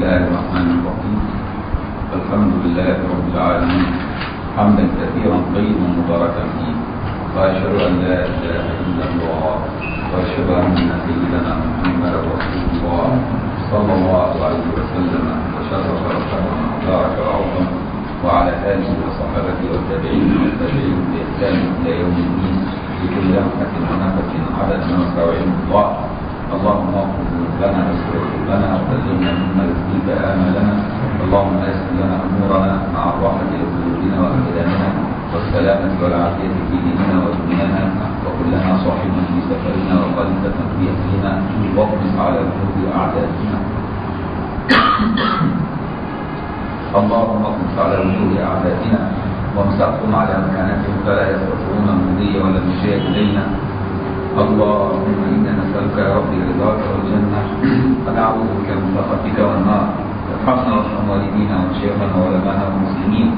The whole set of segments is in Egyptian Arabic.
الله الرحمن الرحيم الحمد لله رب العالمين حمدا كثيرا طيبا مباركا فيه واشهد ان لا اله الا الله واشهد ان سيدنا محمدا رسول الله صلى الله عليه وسلم وشرف وكرم وبارك وعظم وعلى اله وصحبه والتابعين والتابعين باحسان الى يوم الدين بكل لمحه ونفس عدد ما يستوعب الله اللهم اغفر لنا واستغفر لنا وسلمنا مما يزيد امالنا اللهم يسر لنا امورنا مع الراحه لقلوبنا وابداننا والسلامه والعافيه في ديننا ودنيانا وكلنا صاحبا في سفرنا وخليفه في اهلنا واقبض على ذنوب اعدائنا اللهم اقبض على وجوه اعدائنا وامسكهم على مكانتهم فلا يستطيعون المضي ولا المشي الينا اللهم انا نسالك يا ربي رضاك والجنه ونعوذ بك من سخطك والنار ارحمنا وارحم والدينا وشيخنا وعلماءنا والمسلمين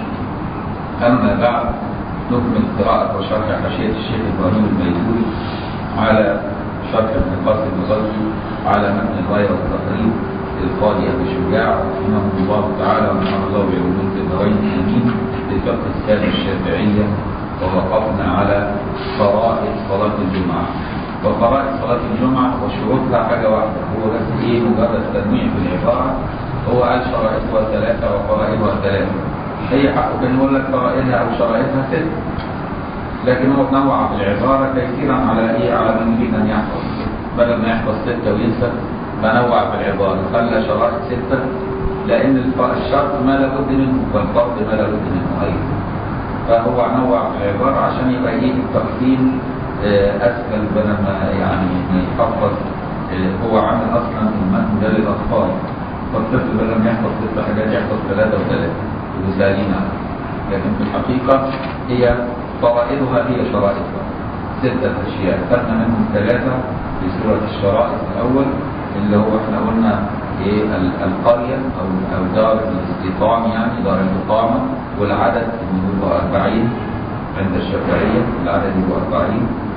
اما بعد نكمل قراءة وشرح حاشية الشيخ ابراهيم البيتوري على شرح ابن قاسم الغزي على متن الغاية والتقريب للقاضي ابي شجاع رحمه الله تعالى ونفعل الله بعلوم الدارين امين للفقه الثاني الشافعية ووقفنا على فرائض صلاة الجمعة وفرائض صلاة الجمعة وشروطها حاجة واحدة هو بس ايه مجرد تنويع في العبارة هو قال شرائطها ثلاثة وفرائضها ثلاثة هي حقه كان يقول لك فرائضها أو شرائطها ستة لكن هو نوع في العبارة تيسيرا على ايه على من يريد أن يحفظ بدل ما يحفظ ستة وينسى فنوع في العبارة خلى شرائط ستة لأن الشرط ما لابد منه والفرض ما لابد منه أيضا فهو نوع في العبارة عشان يبقى ايه التقسيم اسهل بدل ما يعني يحفظ هو عامل اصلا المتن ده للاطفال فالطفل بدل ما يحفظ ست حاجات يحفظ ثلاثة وثلاثة وسالين لكن في الحقيقة هي فرائضها هي شرائطها ستة أشياء خدنا منهم ثلاثة في سورة الشرائط الأول اللي هو احنا قلنا ايه القرية أو أو دار الاستيطان يعني دار الإقامة والعدد اللي هو 40 عند الشافعية العدد هو 40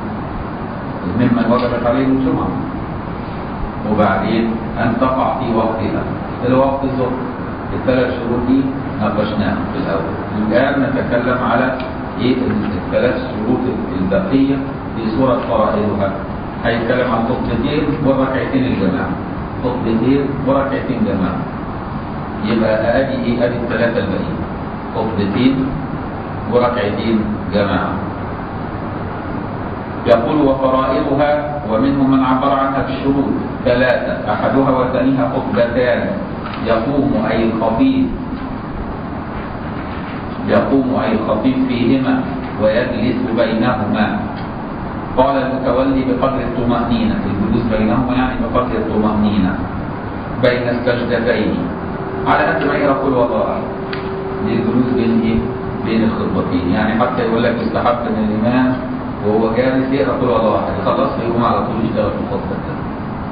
ممن وجبت عليه الجمعة وبعدين أن تقع في وقتها الوقت الظهر الثلاث شروط دي ناقشناها في الأول الآن نتكلم على إيه الثلاث شروط البقية في سورة فرائضها هيتكلم عن خطبتين وركعتين الجماعة خطبتين وركعتين جماعة يبقى ادي ايه ادي الثلاثه الباقيين خطبتين وركعتين جماعه يقول وفرائضها ومنهم من عبر عنها بالشروط ثلاثه احدها وثانيها خطبتان يقوم اي الخطيب يقوم اي الخطيب فيهما ويجلس بينهما قال المتولي بقدر الطمأنينة الجلوس بينهما يعني بقدر الطمأنينة بين السجدتين على قد ما يقرا كل وضاء للجلوس بين ايه؟ بين الخطبتين يعني حتى يقول لك يستحب ان الامام وهو جالس يقرا كل وضاء يخلص يقوم على طول يشتغل في الخطبه الثانيه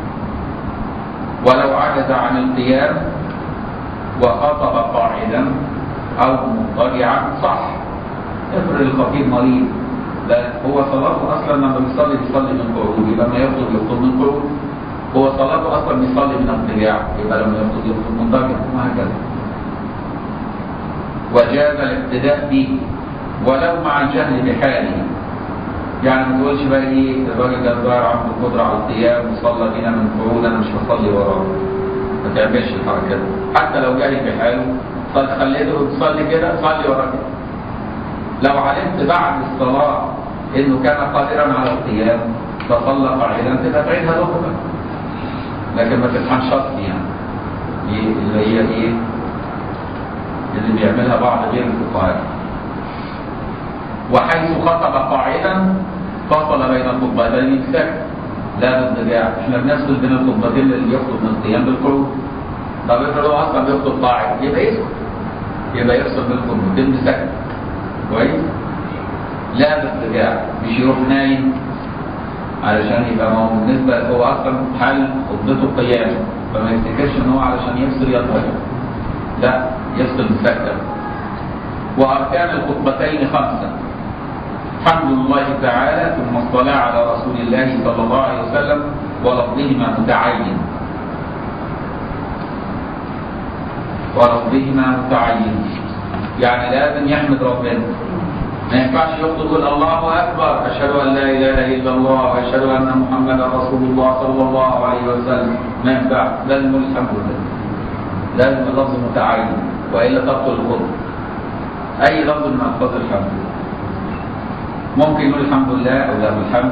ولو عجز عن القيام وخطب قاعدا او مضطجعا صح افرض الخطيب مريض لا هو صلاته اصلا لما بيصلي بيصلي من قعود يبقى ما يخطب يخطب من قعود هو صلاته اصلا بيصلي من اضطجاع يبقى لما يخطب يخطب منضجع وهكذا وجاز الاقتداء به ولو مع الجهل بحاله يعني ما تقولش بقى ايه الراجل ده ظاهر عنده قدره على القيام وصلى بينا من قعود انا مش بصلي وراه ما تعملش الحركات حتى لو جهل بحاله خليته تصلي كده صلي وراه كده لو علمت بعد الصلاة انه كان قادرا على القيام فصلى قاعدا تبقى تعيدها دخلا لكن ما تفهمش شرط يعني اللي هي ايه اللي بيعملها بعض غير الفقهاء وحيث خطب قاعدا فصل بين الخطبتين بسكت لا باضطجاع احنا بنفصل بين الخطبتين اللي يخطب من القيام بالقعود طب افرض هو اصلا بيخطب قاعد يبقى يسكت يبقى يفصل بين الخطبتين بسكت كويس لا باضطجاع مش يروح نايم علشان يبقى ما هو بالنسبه هو اصلا حال خطبته قيام فما يفتكرش ان هو علشان يفصل يضطجع لا يفصل بالسكته واركان الخطبتين خمسه حمد الله تعالى ثم الصلاه على رسول الله صلى الله عليه وسلم ولفظهما متعين ولفظهما متعين يعني لازم يحمد ربنا ما ينفعش يخطب يقول الله اكبر اشهد ان لا اله الا الله واشهد ان محمدا رسول الله صلى الله عليه وسلم ما ينفعش لازم يقول الحمد لله لازم اللفظ متعين والا تبطل الخطبه اي لفظ من الفاظ الحمد ممكن يقول الحمد لله او له الحمد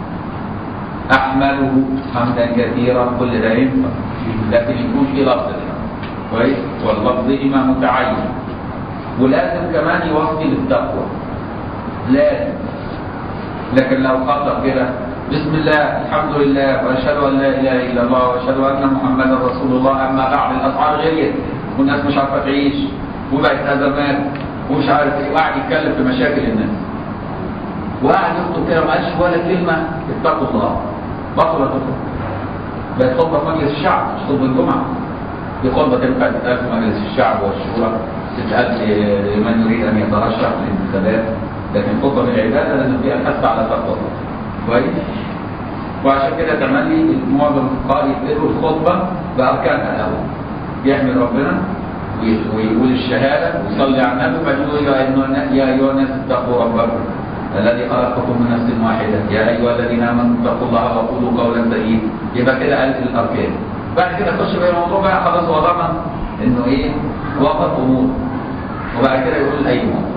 احمده حمدا كثيرا كل ده ينفع لكن يكون في لفظ الحمد كويس واللفظ اما متعين ولازم كمان يوصي للتقوى لازم لكن لو خطب كده بسم الله الحمد لله واشهد ان لا اله الا الله واشهد ان محمدا رسول الله اما بعد الاسعار غليت والناس مش عارفه تعيش وبقت ازمات ومش عارف ايه وقاعد يتكلم في مشاكل الناس وقاعد يخطب كده ما قالش ولا كلمه اتقوا الله بطلت الخطبه بقت خطبه في مجلس الشعب مش خطبه الجمعه دي خطبه تنفع تتقال في مجلس الشعب والشورى تتقال لمن يريد ان يترشح للانتخابات لكن خطبه العباده لازم فيها الحث على تقوى الله كويس وعشان كده تملي معظم الفقهاء يقروا الخطبه باركانها الاول يحمد ربنا ويقول الشهاده ويصلي على النبي وبعدين يقول يا ايها الناس اتقوا ربكم الذي خلقكم من نفس واحده يا ايها الذين امنوا اتقوا الله وقولوا قولا سديدا يبقى كده قال الاركان بعد كده خش بقى الموضوع بقى خلاص هو ضمن انه ايه وقت امور وبعد كده يقول اي موضوع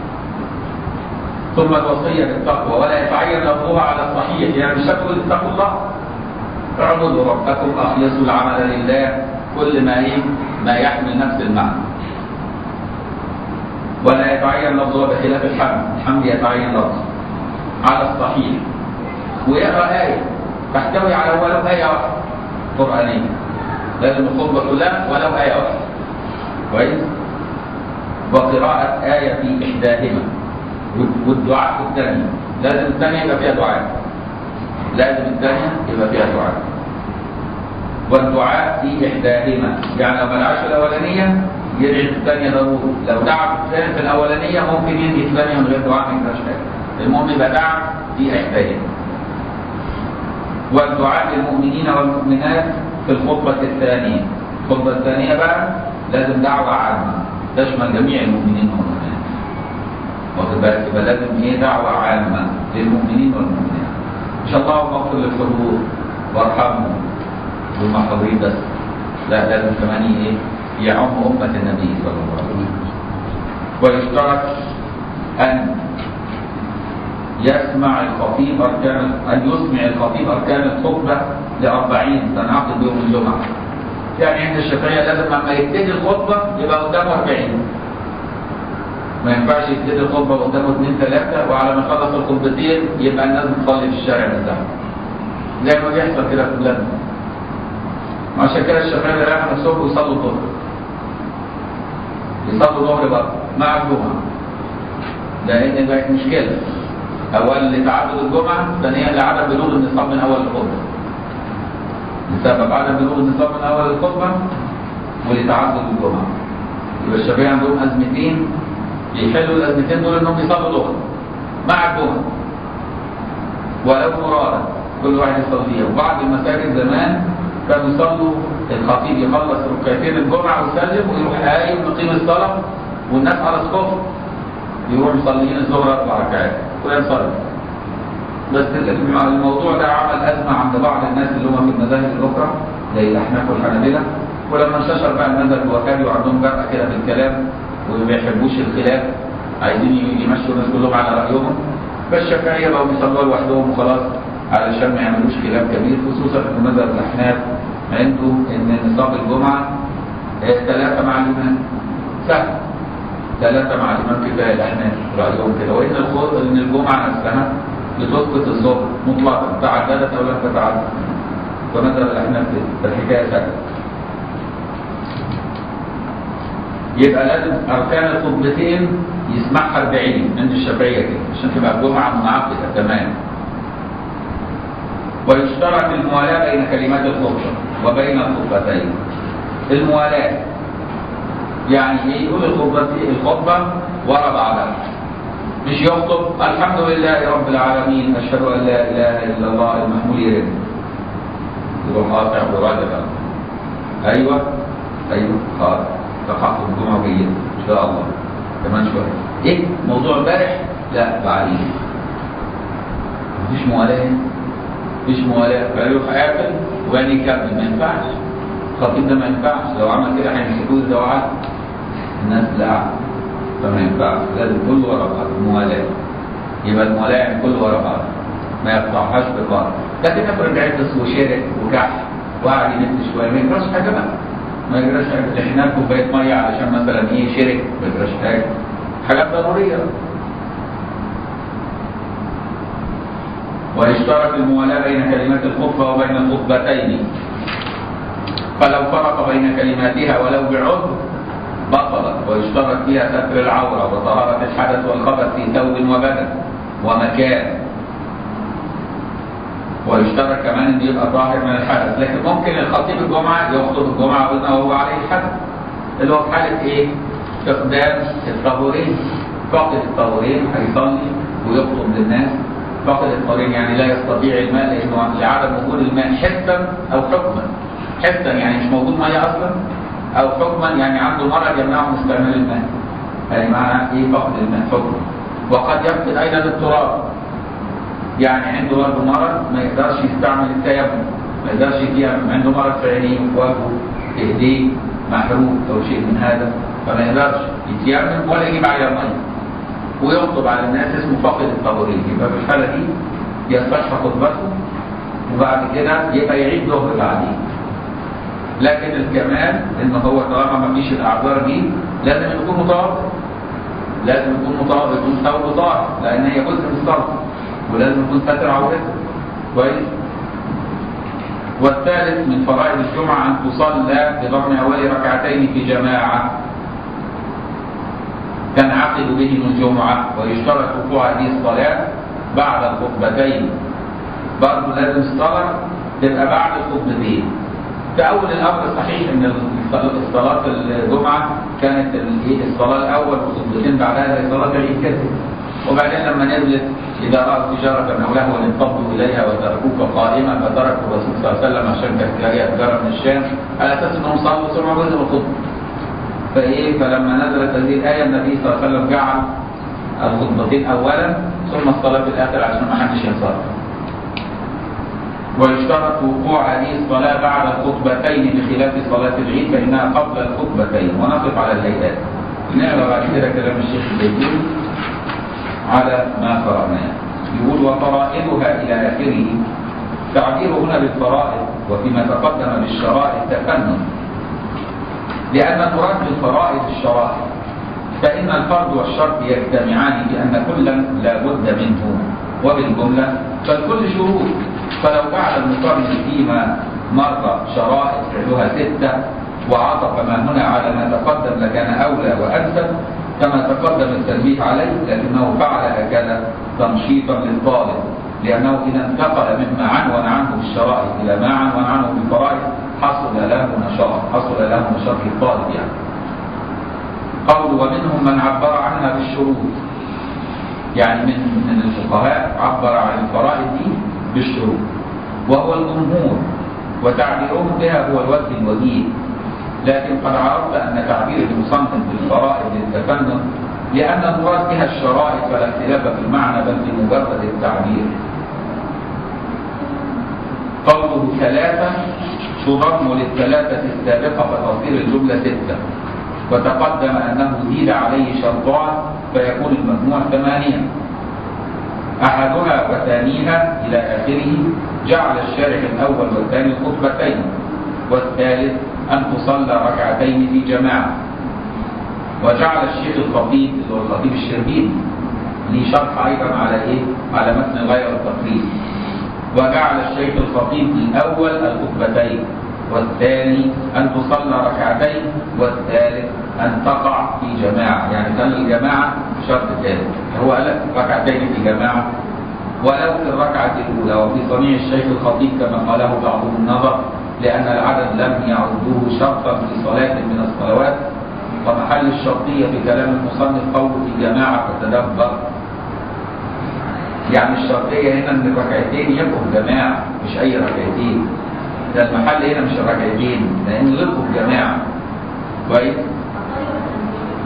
ثم الوصيه بالتقوى ولا يتعين لفظها على الصحيح يعني مش هتقول اتقوا الله اعبدوا ربكم اخلصوا العمل لله كل ما ايه ما يحمل نفس المعنى ولا يتعين لفظها بخلاف الحمد الحمد يتعين لفظه على الصحيح ويقرا ايه تحتوي على ولو ايه واحده قرانيه لازم الخطبه كلها ولو ايه واحده كويس وقراءه ايه في احداهما والدعاء في الثانيه لازم الثانيه يبقى فيها دعاء لازم الثانيه يبقى فيها دعاء والدعاء في احداهما يعني لو ما دعاش في الاولانيه يدعي في الثانيه ضروري لو دعا في الاولانيه ممكن يدعي في الثانيه من غير دعاء ما ينفعش حاجه المهم يبقى دعا في احداهما والدعاء للمؤمنين والمؤمنات في الخطبه الثانيه الخطبه الثانيه بقى لازم دعوه عامه تشمل جميع المؤمنين والمؤمنات واخد بالك يبقى لازم ايه دعوه عامه للمؤمنين والمؤمنات ان شاء الله اغفر للحضور وارحمهم والمحاضرين بس لا لازم كمان ايه يعم أمة النبي صلى الله عليه وسلم ويشترط أن يسمع الخطيب أركان أن يسمع الخطيب أركان الخطبة لأربعين تنعقد يوم الجمعة يعني عند الشافعية لازم لما يبتدي الخطبة يبقى قدامه 40 ما ينفعش يبتدي الخطبة قدامه اثنين ثلاثة وعلى ما يخلص الخطبتين يبقى الناس بتصلي في الشارع بتاعها زي ما بيحصل كده في بلادنا عشان كده الشافعية رايحة الصبح ويصلوا الظهر يصلوا الظهر برضه مع الجمعة لأن بقت مشكلة أولا لتعدد الجمعة ثانيا لعدم بلوغ النصاب من أول الخطبة لسبب عدم بلوغ النصاب من أول الخطبة ولتعدد الجمعة يبقى الشافعية عندهم أزمتين يحلوا الأزمتين دول إنهم يصلوا ظهر مع الجمعة ولو مرارا كل واحد يصليها وبعض المساجد زمان كانوا يصلوا الخطيب يخلص ركعتين الجمعة ويسلم ويروح قايم يقيم الصلاة والناس على الصف يروح مصليين الظهر أربع ركعات وينصرف بس الموضوع ده عمل أزمة عند بعض الناس اللي هم في المذاهب الأخرى زي الأحناف والحنابلة ولما انتشر بقى المذهب وكانوا وعندهم جرأة كده في الكلام وما بيحبوش الخلاف عايزين يمشوا الناس كلهم على رأيهم فالشافعية بقوا بيصلوا لوحدهم وخلاص علشان ما يعملوش خلاف كبير خصوصا ان مذهب الاحناف عنده ان نصاب الجمعه ثلاثه مع الامام سهل ثلاثه مع الامام كفايه الاحناف رايهم كده وان ان الجمعه نفسها بتسقط الظهر مطلقا تعددت او لم تتعدد فمذهب الاحناف كده الحكايه سهله يبقى لازم اركان الخطبتين يسمعها 40 عند الشافعيه كده عشان تبقى الجمعه منعقده تمام ويشترط الموالاة بين كلمات الخطبة وبين الخطبتين الموالاة يعني ايه يقول الخطبة الخطبة ورا بعضها مش يخطب الحمد لله رب العالمين اشهد ان لا اله الا الله المحمول يرد يروح قاطع وراجع ايوه ايوه قاطع تحقق الجمعة جيد إن شاء الله كمان شوية إيه موضوع امبارح؟ لا بعدين مفيش موالاة مفيش موالاة فيروح قافل وبعدين يكمل ما ينفعش الخطيب ده ما ينفعش لو عمل كده هيمسكوه ده وعد الناس لا فما ينفعش لازم كله ورا بعض موالاة يبقى الموالاة يعني كله ورا بعض ما يقطعهاش ببعض لكن افرض عطس وشرق وكح وقعد ينط شويه ما يجراش حاجه بقى ما يجراش حاجه احنا كوبايه ميه علشان مثلا ايه شرق ما يجراش حاجه حاجات ضروريه ويشترط الموالاة بين كلمات الخطبة وبين الخطبتين فلو فرق بين كلماتها ولو بعذر بطلت ويشترط فيها ستر العورة وطهارة الحدث والخبث في ثوب وبدن ومكان ويشترط كمان ان يبقى ظاهر من الحدث لكن ممكن الخطيب الجمعة يخطب الجمعة قلنا وهو عليه الحدث اللي هو في حالة ايه؟ استخدام الطهورين فقد الطهورين هيصلي ويخطب للناس فقد الطهورين يعني لا يستطيع الماء لانه لعدم وجود الماء حسا او حكما حسا يعني مش موجود ميه اصلا او حكما يعني عنده مرض يمنعه من استعمال الماء يعني معنى ايه فقد الماء حكما وقد يفقد ايضا التراب يعني عنده برضه مرض ما يقدرش يستعمل التيمم ما يقدرش فيها عنده مرض في عينيه في وجهه في ايديه محروق او شيء من هذا فما يقدرش يتيمم ولا يجيب عليها ميه ويخطب على الناس اسمه فقد الطهورين يبقى في الحاله دي يصح خطبته وبعد كده يبقى يعيد ظهر بعدين لكن الكمال ان هو طالما ما فيش الاعذار دي لازم يكون متوضئ لازم يكون متوضئ يكون ثوب طاهر لان هي جزء من الصلاه ولازم يكون ساتر عورته كويس والثالث من فرائض الجمعة أن تصلى بضم أول ركعتين في جماعة تنعقد بهم الجمعة ويشترط وقوع هذه الصلاة بعد الخطبتين برضه لازم الصلاة تبقى بعد الخطبتين في أول الأمر صحيح إن الصلاة الجمعة كانت الصلاة الأول والخطبتين بعدها زي صلاة العيد كده وبعدين لما نزلت إذا رأوا تجارة أو لهوا انفضوا إليها وتركوك قائما فتركوا الرسول صلى الله عليه وسلم عشان كانت جارية تجارة من الشام على أساس أنهم صلوا سمعوا جزء الخطبة فإيه فلما نزلت هذه الآية النبي صلى الله عليه وسلم جعل الخطبتين أولا ثم الصلاة في الآخر عشان ما حدش ينصرف ويشترط وقوع هذه الصلاة بعد الخطبتين بخلاف صلاة العيد فإنها قبل الخطبتين ونقف على الهيئات نقرا بعد كده كلام الشيخ الزيتوني على ما قرأناه يقول وفرائضها إلى آخره تعبير هنا بالفرائض وفيما تقدم بالشرائط تفنن لأن المراد بالفرائض الشرائط فإن الفرض والشرط يجتمعان بأن كلا لا بد منه وبالجملة فالكل شروط فلو جعل المقارن فيما مر شرائط فعلها ستة وعطف ما هنا على ما تقدم لكان أولى وأنسب كما تقدم التنبيه عليه لكنه فعل هكذا تنشيطا للطالب لأنه إذا انتقل مما عنون عنه بالشرائط إلى ما عنون عنه بالفرائض حصل له نشاط حصل له نشاط للطالب يعني قول ومنهم من عبر عنها بالشروط يعني من من الفقهاء عبر عن الفرائض دي بالشروط وهو الجمهور وتعبيرهم بها هو الوجه الوجيه لكن قد عرفت أن تعبير المصنف بالفرائض للتفنن لأن المراد بها الشرائط فلا اختلاف في المعنى بل في مجرد التعبير قوله ثلاثة تضم للثلاثة السابقة فتصير الجملة ستة وتقدم أنه زيد عليه شرطان فيكون المجموع ثمانية أحدها وثانيها إلى آخره جعل الشارح الأول والثاني خطبتين والثالث أن تصلى ركعتين في جماعة وجعل الشيخ الخطيب اللي هو الخطيب الشربيني ليه شرح أيضا على إيه؟ على متن الغاية والتقريب وجعل الشيخ الخطيب الأول الخطبتين والثاني أن تصلى ركعتين والثالث أن تقع في جماعة يعني خلي الجماعة شرط ثالث هو قال لك ركعتين في جماعة ولو في الركعة الأولى وفي صنيع الشيخ الخطيب كما قاله بعضهم النظر لأن العدد لم يعدوه شرطا في صلاة من الصلوات ومحل الشرطية في كلام المصنف قوله في جماعة فتدبر يعني الشرطية هنا ان الركعتين يبقوا جماعة مش أي ركعتين ده المحل هنا مش الركعتين لأن يبقوا جماعة كويس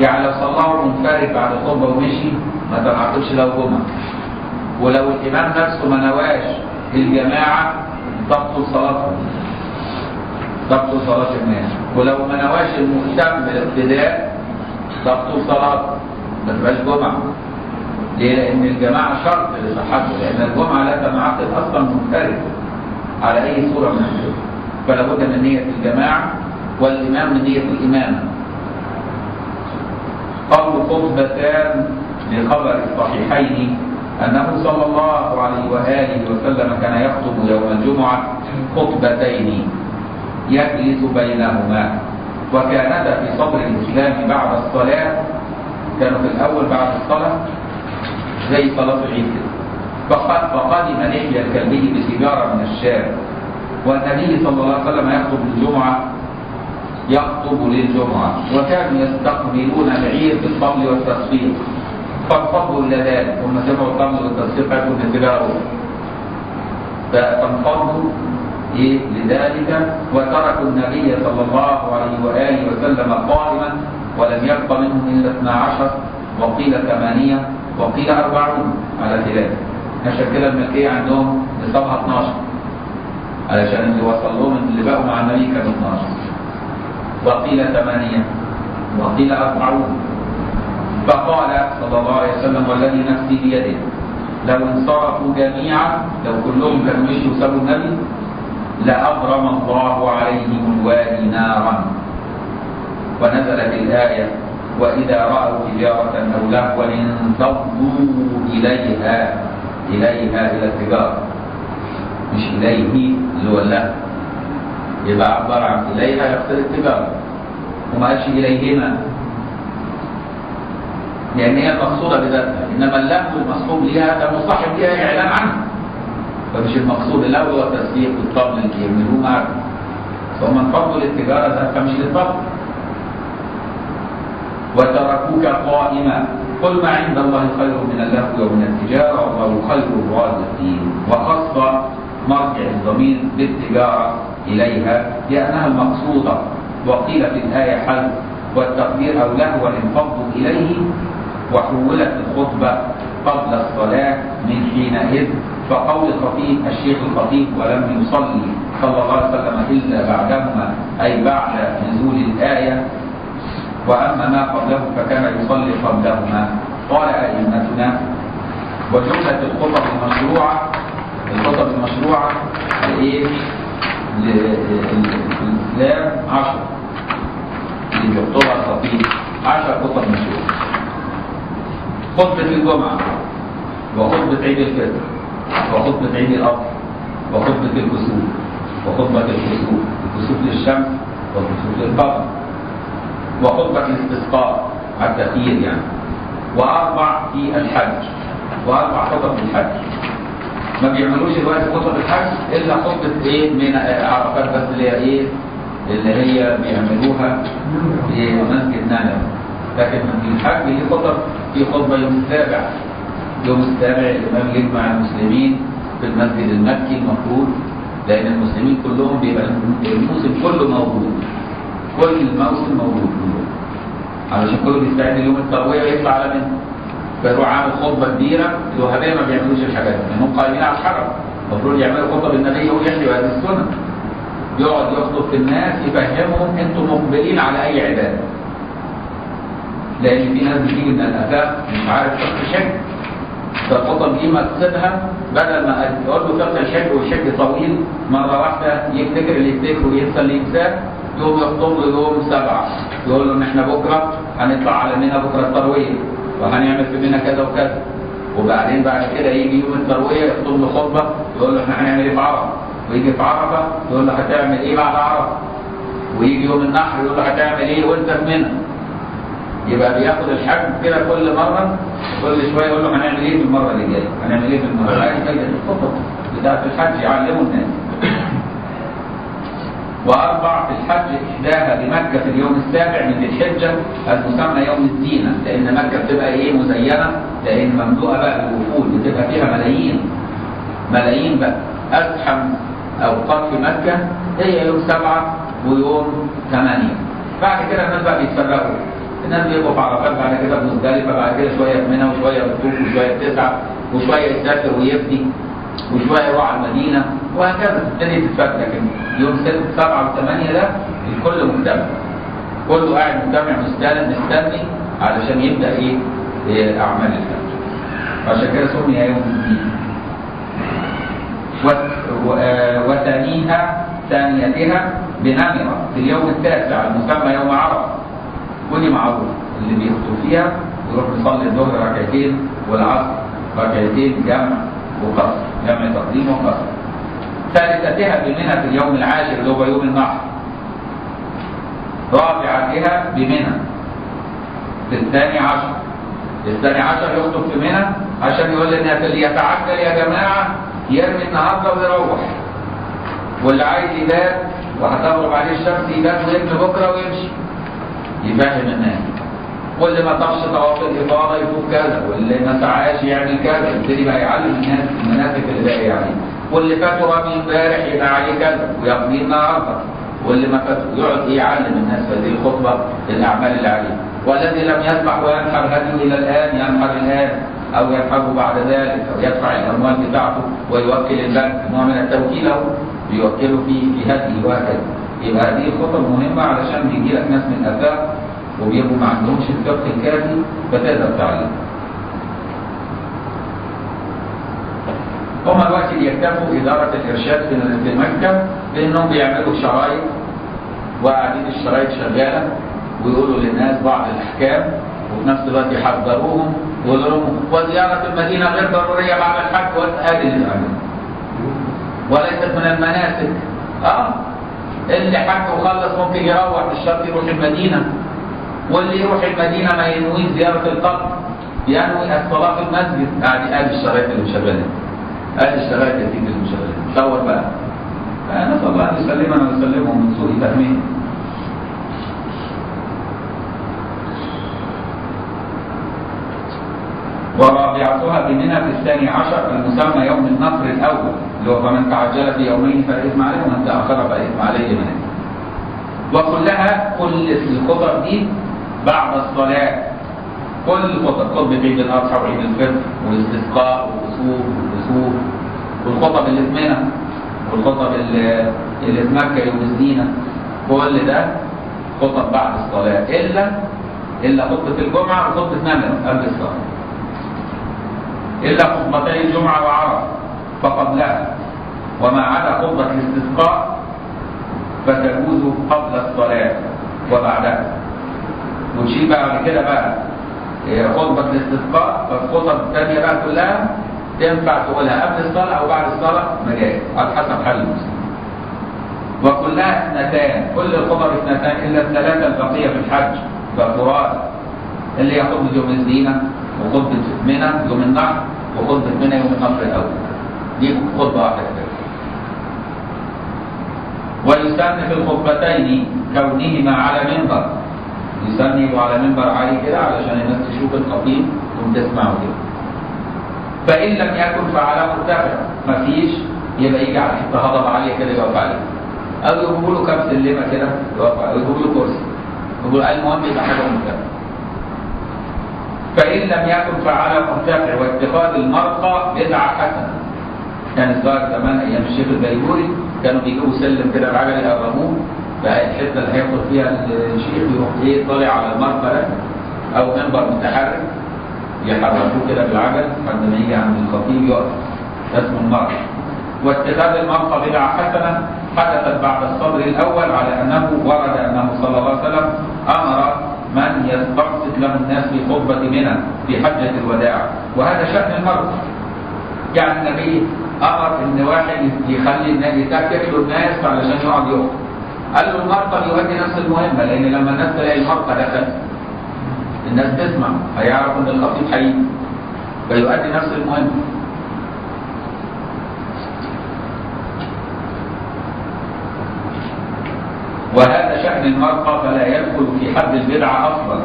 يعني لو صلاه منفرد بعد الخطبه ومشي ما تنعقدش له جمعه ولو الامام نفسه ما نواش الجماعه تبطل صلاته تبطل صلاه الناس ولو ما نواش المهتم بالابتداء تبطل صلاته ما تبقاش جمعه ليه؟ لأن الجماعة شرط لصحته لأن الجمعة لا تنعقد أصلا منفرد على أي صورة من الصور فلا بد من نية الجماعة والإمام من نية الإمامة قول خطبتان لخبر الصحيحين أنه صلى الله عليه وآله وسلم كان يخطب يوم الجمعة خطبتين يجلس بينهما وكانتا في صدر الإسلام بعد الصلاة كانوا في الأول بعد الصلاة زي صلاة العيد كده فقد فقدم لحية الكلبي بسيجارة من الشارع والنبي صلى الله عليه وسلم يخطب الجمعة يخطب للجمعة وكانوا يستقبلون العير بالطبل والتصفيق فانفضوا إلى ذلك ثم سمعوا الطبل والتصفيق يكون السيجارة فانفضوا إيه لذلك وتركوا النبي صلى الله عليه وآله وسلم قائما ولم يبق منهم إلا 12 وقيل ثمانية وقيل أربعون على خلاف عشان كده الملكية عندهم نصابها 12 علشان اللي وصل لهم اللي بقوا مع النبي كانوا 12 وقيل ثمانية وقيل أربعون فقال صلى الله عليه وسلم والذي نفسي بيده لو انصرفوا جميعا لو كلهم كانوا مشوا وسابوا النبي لأضرم الله عليهم الوادي نارا ونزلت الآية وإذا رأوا تجارة أو لهوا انفضوا إليها إليها إلى التجارة مش إليه اللي هو اللهو يبقى عبارة عن إليها يقتضي التجارة وما قالش إليهما لأن هي مقصودة بذاتها إنما اللهو المصحوب ليها ده مصاحب ليها إعلان عنها فمش المقصود اللهو هو التسبيح والطبل اللي يعملوه معك فهم انفضوا للتجارة ذاتها مش للطبل وتركوك قائما قل ما عند الله خير من اللهو ومن التجارة والله خير الرازقين وخص مرجع الضمير بالتجارة إليها لأنها المقصودة وقيل في الآية حل والتقدير أو لهوا انفضوا إليه وحولت الخطبة قبل الصلاة من حينئذ فقول الخطيب الشيخ الخطيب ولم يصلي صلى الله عليه وسلم إلا بعدهما أي بعد نزول الآية وأما ما قبله فكان يصلي قبلهما قال أئمتنا وجملة الخطب المشروعة الخطب المشروعة لإيه؟ للإسلام عشر اللي بيخطبها الخطيب عشر خطب مشروعة خطبة الجمعة وخطبة عيد الفطر وخطبة عيد الأضحى وخطبة الكسوف وخطبة الكسوف الكسوف للشمس والكسوف للقمر وخطبة الاستسقاء على التخيير يعني وأربع في الحج وأربع خطب في الحج ما بيعملوش دلوقتي خطب الحج إلا خطبة إيه من عرفات بس اللي هي إيه اللي هي بيعملوها في مسجد نانو لكن في الحج هي خطب في خطبة يوم السابع يوم السابع الإمام يجمع المسلمين في المسجد المكي المفروض لأن المسلمين كلهم بيبقى الموسم كله موجود كل الموسم موجود كله علشان كله بيستعد ليوم التروية ويطلع على منه فيروح عامل خطبة كبيرة الوهابية ما بيعملوش الحاجات دي لأنهم قائمين على الحرم المفروض يعملوا خطبة النبي ويحيوا هذه السنة يقعد يخطب في الناس يفهمهم انتم مقبلين على أي عبادة لأن في ناس بتيجي من الآفاق مش عارف فقه الحج فالخطب دي مقصدها بدل ما يقول له فقه الحج والحج طويل مرة واحدة يفتكر اللي يفتكره وينسى اللي ينساه يوم يخطب له يوم سبعة يقول له ان احنا بكرة هنطلع على منى بكرة التروية وهنعمل في منى كذا وكذا وبعدين بعد كده يجي يوم التروية يخطب له خطبة يقول له احنا هنعمل ايه في عرفة ويجي في عرفة يقول له هتعمل ايه بعد عرفة ويجي يوم النحر يقول له هتعمل ايه وانت في منى يبقى بياخد الحج كده كل مرة كل شوية يقول له هنعمل ايه في المرة اللي جاية هنعمل ايه في المرة اللي جاية الخطب بتاعت الحج يعلموا الناس وأربع في الحج إحداها بمكة في اليوم السابع من ذي الحجة المسمى يوم الزينة لأن مكة بتبقى إيه مزينة لأن مملوءة بقى بالوفود بتبقى فيها ملايين ملايين بقى أزحم أوقات في مكة هي يوم سبعة ويوم ثمانية بعد كده الناس بقى بيتفرقوا الناس بيبقوا في عرفات بعد كده في مزدلفه بعد كده شويه في منى وشويه بتطوف وشويه تسعى وشويه يسافر ويفدي وشويه يروح على المدينه وهكذا الدنيا تتفك لكن يوم 6 7 و8 ده الكل مجتمع كله قاعد مجتمع مستند مستني علشان يبدا ايه, إيه اعمال الحج عشان كده سمي يوم الدين و- و- آه، وثانيها ثانيتها بنمرة في اليوم التاسع المسمى يوم عرفة ودي معروف اللي بيخطب فيها يروح يصلي الظهر ركعتين والعصر ركعتين جمع وقصر جمع تقديم وقصر ثالثتها بمنى في اليوم العاشر اللي هو يوم النحر رابعتها بمنى في الثاني عشر الثاني عشر يخطب في منى عشان يقول للناس اللي يتعجل يا جماعه يرمي النهارده ويروح واللي عايز يبات وهتغرب عليه الشمس يبات ويرمي بكره ويمشي يفهم الناس واللي ما طفش طواف الافاضه يفوت كذا واللي ما سعاش يعمل كذا يبتدي بقى يعلم الناس المناسك اللي باقي عليه واللي فاته رمي امبارح يبقى عليه كذا ويقضيه النهارده واللي ما فاته يقعد إيه يعلم الناس في هذه الخطبه الاعمال اللي عليه والذي لم يسبح وينحر هديه الى الان ينحر الان او ينحره بعد ذلك او يدفع الاموال بتاعته ويوكل البنك نوع من التوكيل اهو بيوكله في في هديه وهكذا يبقى هذه الخطب مهمه علشان بيجي لك ناس من الافاق وبيبقوا ما عندهمش الفقه الكافي فتقدر تعلم. هم دلوقتي بيكتفوا إدارة الإرشاد في في مكة بأنهم بيعملوا شرايط وقاعدين الشرايط شغالة ويقولوا للناس بعض الأحكام وفي نفس الوقت يحذروهم ويقولوا لهم وزيارة المدينة غير ضرورية بعد الحج وهذه اللي بيعملوا. وليست من المناسك. اه اللي حج وخلص ممكن يروح مش شرط يروح المدينة واللي يروح المدينة ما ينوي زيارة القبر ينوي الصلاة في المسجد ادي ادي الشرايط اللي مشغلين ادي الشرايط اللي تيجي اللي مشغلين دور بقى نسأل الله ان يسلمنا ويسلمهم من سوء فهمهم ورابعتها بمنى في الثاني عشر المسمى يوم النصر الاول اللي هو فمن تعجل في يومين فلا اثم عليه ومن تاخر فلا اثم عليه من وكلها كل الخطب دي بعد الصلاة كل الخطب خطبة عيد الأضحى وعيد الفطر والاستسقاء والكسوف والكسوف والخطب اللي في منى والخطب اللي اللي في مكة يوم الزينة كل ده خطب بعد الصلاة إلا إلا خطبة الجمعة وخطبة نمرة قبل الصلاة إلا خطبتي الجمعة وعرفة فقبلها وما عدا خطبة الاستسقاء فتجوز قبل الصلاة وبعدها وتشيل بقى بعد كده بقى إيه، خطبة الاستسقاء فالخطب الثانية بقى كلها تنفع تقولها قبل الصلاة أو بعد الصلاة مجاز على حسب حال المسلم وكلها اثنتان كل الخطب اثنتان إلا الثلاثة البقية في الحج كفرات اللي هي خطبة يوم الزينة وخطبة منى يوم النحر وخطبة منى يوم النحر الأول دي خطبة واحدة كده ويسن في الخطبتين كونهما على منبر يسن يبقوا على منبر عالي كده علشان الناس تشوف الخطيب وتسمعه كده فإن لم يكن فعلى مرتفع مفيش يبقى يجي على حته هضبة عالية كده يقف عليها أو يجيبوا له كام سلمة كده يقف عليها أو يجيبوا له كرسي يقول المهم يبقى حاجة مرتفعة فإن لم يكن فعلى مرتفع واتخاذ المرقى بدعة حسنة كان الظاهر زمان أيام الشيخ البيجوري كانوا بيجيبوا سلم كده العجل يقربوه بقى الحته اللي هياخد فيها الشيخ يروح ايه طالع على المرقى ده او منبر متحرك يحركوه كده بالعجل لحد ما يجي عند الخطيب يقف ده اسمه المرقى واتخاذ المرقى بدعة حسنة حدثت بعد الصدر الأول على أنه ورد أنه صلى الله عليه وسلم أمر من يستقصد له الناس في خطبة منى في حجة الوداع وهذا شأن المرقى يعني النبي امر ان واحد يخلي الناس يتكت له الناس علشان يقعد يقف قال له المرقى يؤدي نفس المهمه لان لما الناس تلاقي المرقى دخل الناس تسمع هيعرفوا ان الخطيب هيجي فيؤدي نفس المهمه وهذا شأن المرقى فلا يدخل في حد البدعة أصلا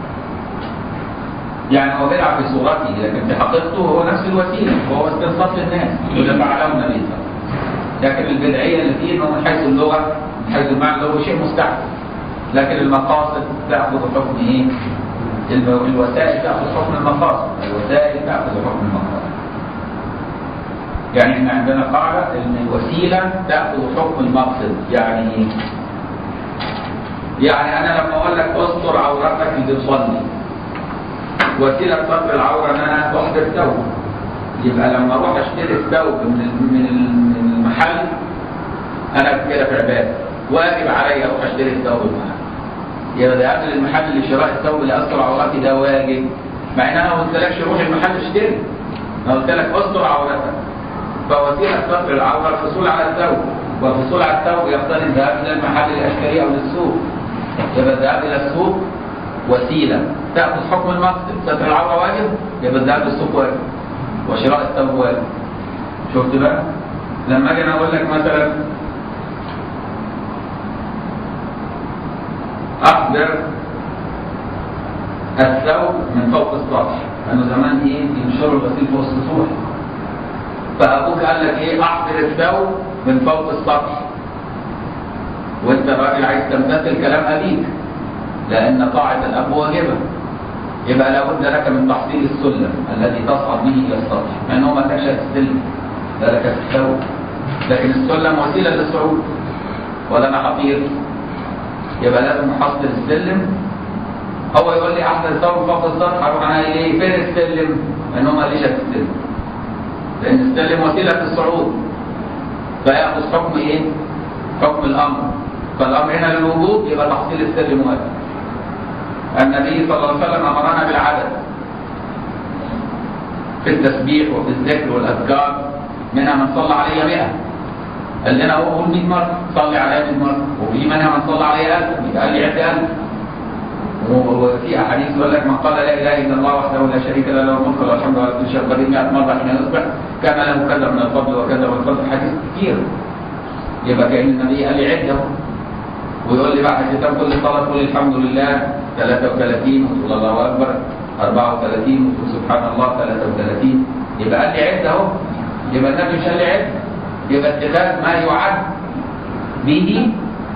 يعني هو بدعة في صورته لكن في حقيقته هو نفس الوسيلة وهو استنصاف للناس وده فعله النبي صلى الله عليه وسلم لكن البدعية اللي فيه انه من حيث اللغة من حيث المعنى اللي هو شيء مستحسن لكن المقاصد تاخذ حكم ايه؟ الو- الوسائل تاخذ حكم المقاصد الوسائل تاخذ حكم المقاصد يعني احنا عندنا قاعده ان الوسيله تاخذ حكم المقصد يعني ايه؟ يعني انا لما اقول لك استر عورتك لتصلي وسيله ستر العوره ان انا احضر ثوب يبقى لما اروح اشتري الثوب من ال- من ال- من المحل انا كده في عباده واجب علي اروح اشتري الثوب المحل يبقى ذهاب للمحل لشراء الثوب اللي استر عورتي ده واجب مع ان انا ما قلتلكش روح المحل اشتري انا قلت لك استر عورتك فوسيله ستر العوره الحصول على الثوب والحصول على الثوب يقتضي الذهاب الى المحل الاشتري او للسوق يبقى الذهاب الى السوق وسيله تاخذ حكم المقصد ستر العوره واجب يبقى الذهاب للسوق واجب وشراء الثوب واجب شفت بقى لما اجي انا اقول لك مثلا احضر الثوب من فوق السطح لانه زمان ايه ينشروا الغسيل فوق السطوح فابوك قال لك ايه احضر الثوب من فوق السطح وانت راجل عايز تمتثل كلام ابيك لان طاعه الاب واجبه يبقى لابد لك من تحصيل السلم الذي تصعد به الى السطح مع انه ما كانش السلم ده لك الثوب لكن السلم وسيله للصعود ولا انا حطير يبقى لازم احصل السلم هو يقول لي احضر الثوب فوق السطح اروح انا ايه فين السلم؟ لان هو ما ليش السلم لان السلم وسيله للصعود فياخذ حكم ايه؟ حكم الامر فالامر هنا للوجوب يبقى تحصيل السلم واجب النبي صلى الله عليه وسلم امرنا بالعدد في التسبيح وفي الذكر والاذكار منها من صلى علي 100 قال لنا هو قول 100 مره صلي علي 100 مره وفي منها من صلى علي 1000 يبقى قال لي عد 1000 وفي احاديث يقول لك من قال لا اله الا الله وحده لا شريك له له الملك وله الحمد وله كل شيء قدير 100 مره حين يصبح كان له كذا من الفضل وكذا من الفضل حديث كثير يبقى كان النبي قال لي عده ويقول لي بعد ختام كل صلاه قول الحمد لله 33 وتقول الله اكبر 34 وتقول سبحان الله 33 يبقى قال لي عد اهو يبقى النبي مش قال لي عد يبقى اتخاذ ما يعد به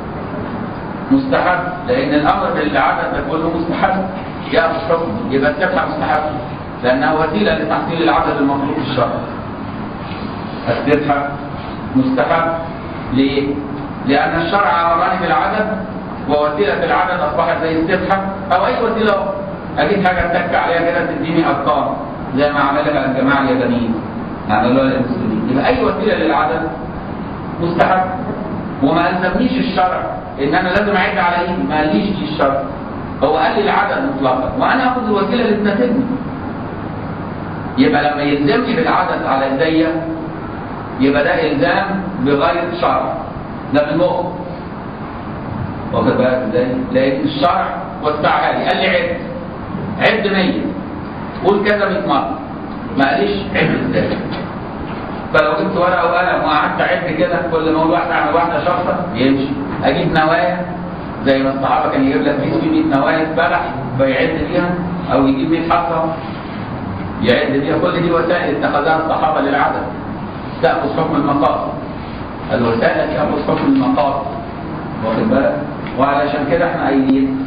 مستحب لان الامر بالعدد ده كله مستحب ياخذ حكم يبقى السبحه مستحب لانها وسيله لتحصيل العدد المطلوب في الشرع السبحه مستحب ليه؟ لان الشرع امرني بالعدد ووسيله العدد اصبحت زي السبحه او اي وسيله اجيب حاجه اتك عليها كده تديني ارقام زي ما عملها الجماعه اليابانيين عملوها للمسلمين يبقى اي وسيله للعدد مستحب وما الزمنيش الشرع ان انا لازم اعد على ايدي ما قاليش دي الشرع هو قال لي العدد مطلقا وانا اخذ الوسيله اللي تناسبني يبقى لما يلزمني بالعدد على ايديا يبقى ده الزام بغير شرع ده من المخ واخد بالك ازاي؟ لان الشرع وسعها لي قال لي عد عد 100 قول كذا 100 مره ما قاليش عد ازاي فلو جبت ورقه وقلم وقعدت اعد كده كل ما اقول واحده على واحده شخصه يمشي اجيب نوايا زي ما الصحابه كان يجيب لك كيس فيه 100 نوايا بلح فيعد بيها او يجيب 100 حصى يعد بيها كل دي وسائل اتخذها الصحابه للعدد تاخذ حكم المقاصد الوسائل تاخذ حكم المقاصد واخد بالك وعلشان كده احنا قايلين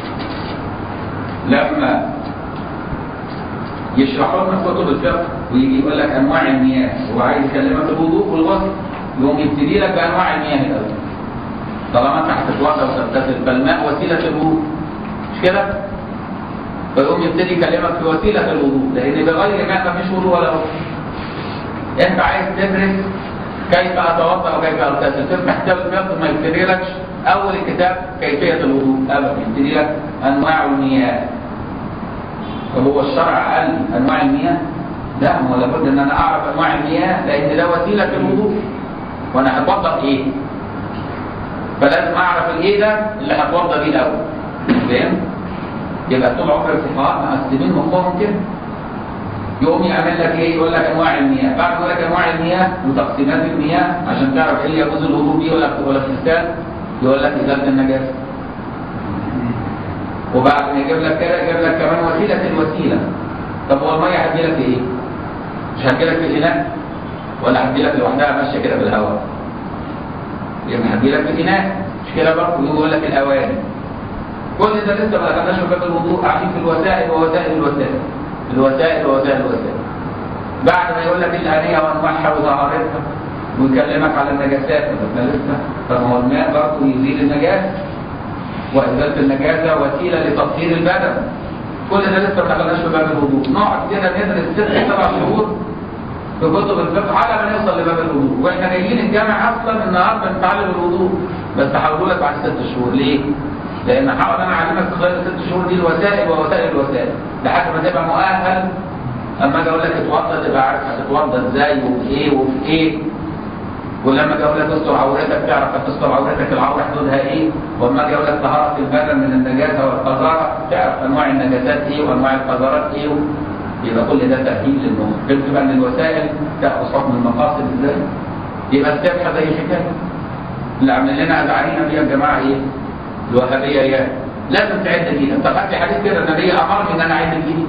لما يشرحوا لنا كتب الفقه ويجي يقول لك انواع المياه هو عايز يكلمك الوضوء والغسل يقوم يبتدي لك بانواع المياه الاول طالما انت هتتوضا وتغتسل فالماء وسيله الوضوء مش كده؟ فيقوم يبتدي يكلمك في وسيله الوضوء لان بغير ماء مفيش وضوء ولا وضوء انت عايز تدرس كيف اتوضا وكيف اغتسل تفتح كتاب الفقه ما يبتدي لكش اول الكتاب كيفيه الوضوء ابدا يبتدي لك انواع المياه طب هو الشرع قال انواع المياه؟ لا هو لابد ان انا اعرف انواع المياه لان ده وسيله في الوضوء وانا هتوضا ايه؟ فلازم اعرف الايه ده اللي هتوضا بيه الاول فاهم؟ يبقى طول عمر الفقهاء مقسمين مخهم كده يقوم يعمل لك ايه؟ يقول لك انواع المياه، بعد يقول لك انواع المياه وتقسيمات المياه عشان تعرف ايه اللي يجوز الوضوء بيه ولا ولا اغتسال يقول لك ازاله النجاسه. وبعد ما يجيب لك كده يجيب لك كمان وسيله الوسيله. طب هو الميه هتجي لك في ايه؟ مش هتجي لك في الاناء ولا هتجي لك لوحدها ماشيه كده بالهواء؟ يبقى هتجي لك في الاناء مش كده برضه يقول لك الاواني كل ده لسه ما دخلناش في باب الوضوء قاعدين في الوسائل ووسائل الوسائل الوسائل ووسائل الوسائل بعد ما يقول لك الآنية وأنواعها وطهارتها ويكلمك على النجاسات احنا لسه طب هو الماء برضه يزيل النجاسة وإزالة النجاسة وسيلة لتطهير البدن كل ده لسه ما دخلناش في باب الوضوء نقعد كده ندرس ست سبع شهور في كتب الفقه على ما نوصل لباب الوضوء واحنا جايين الجامع اصلا النهارده بنتعلم الوضوء بس هقول لك بعد ست شهور ليه؟ لان هحاول انا اعلمك خلال الست شهور دي الوسائل ووسائل الوسائل لحد ما تبقى مؤهل اما اجي اقول لك اتوضى تبقى عارف هتتوضى ازاي وفي ايه وفي ايه ولما اجي اقول لك استر عورتك تعرف هتستر عورتك العوره حدودها ايه واما اجي اقول لك طهاره البدن من النجاسه والقذاره تعرف انواع النجاسات ايه وانواع القذارات ايه يبقى كل ده تأهيل للنوم فهمت بقى ان الوسائل تاخذ حكم المقاصد ازاي يبقى السبحه زي الحكايه اللي عاملين لنا ازعارينا بيها الجماعه ايه الوهابيه ايه لازم تعد ايدك طب هات لي حديث كده النبي امرني ان انا اعد ايدي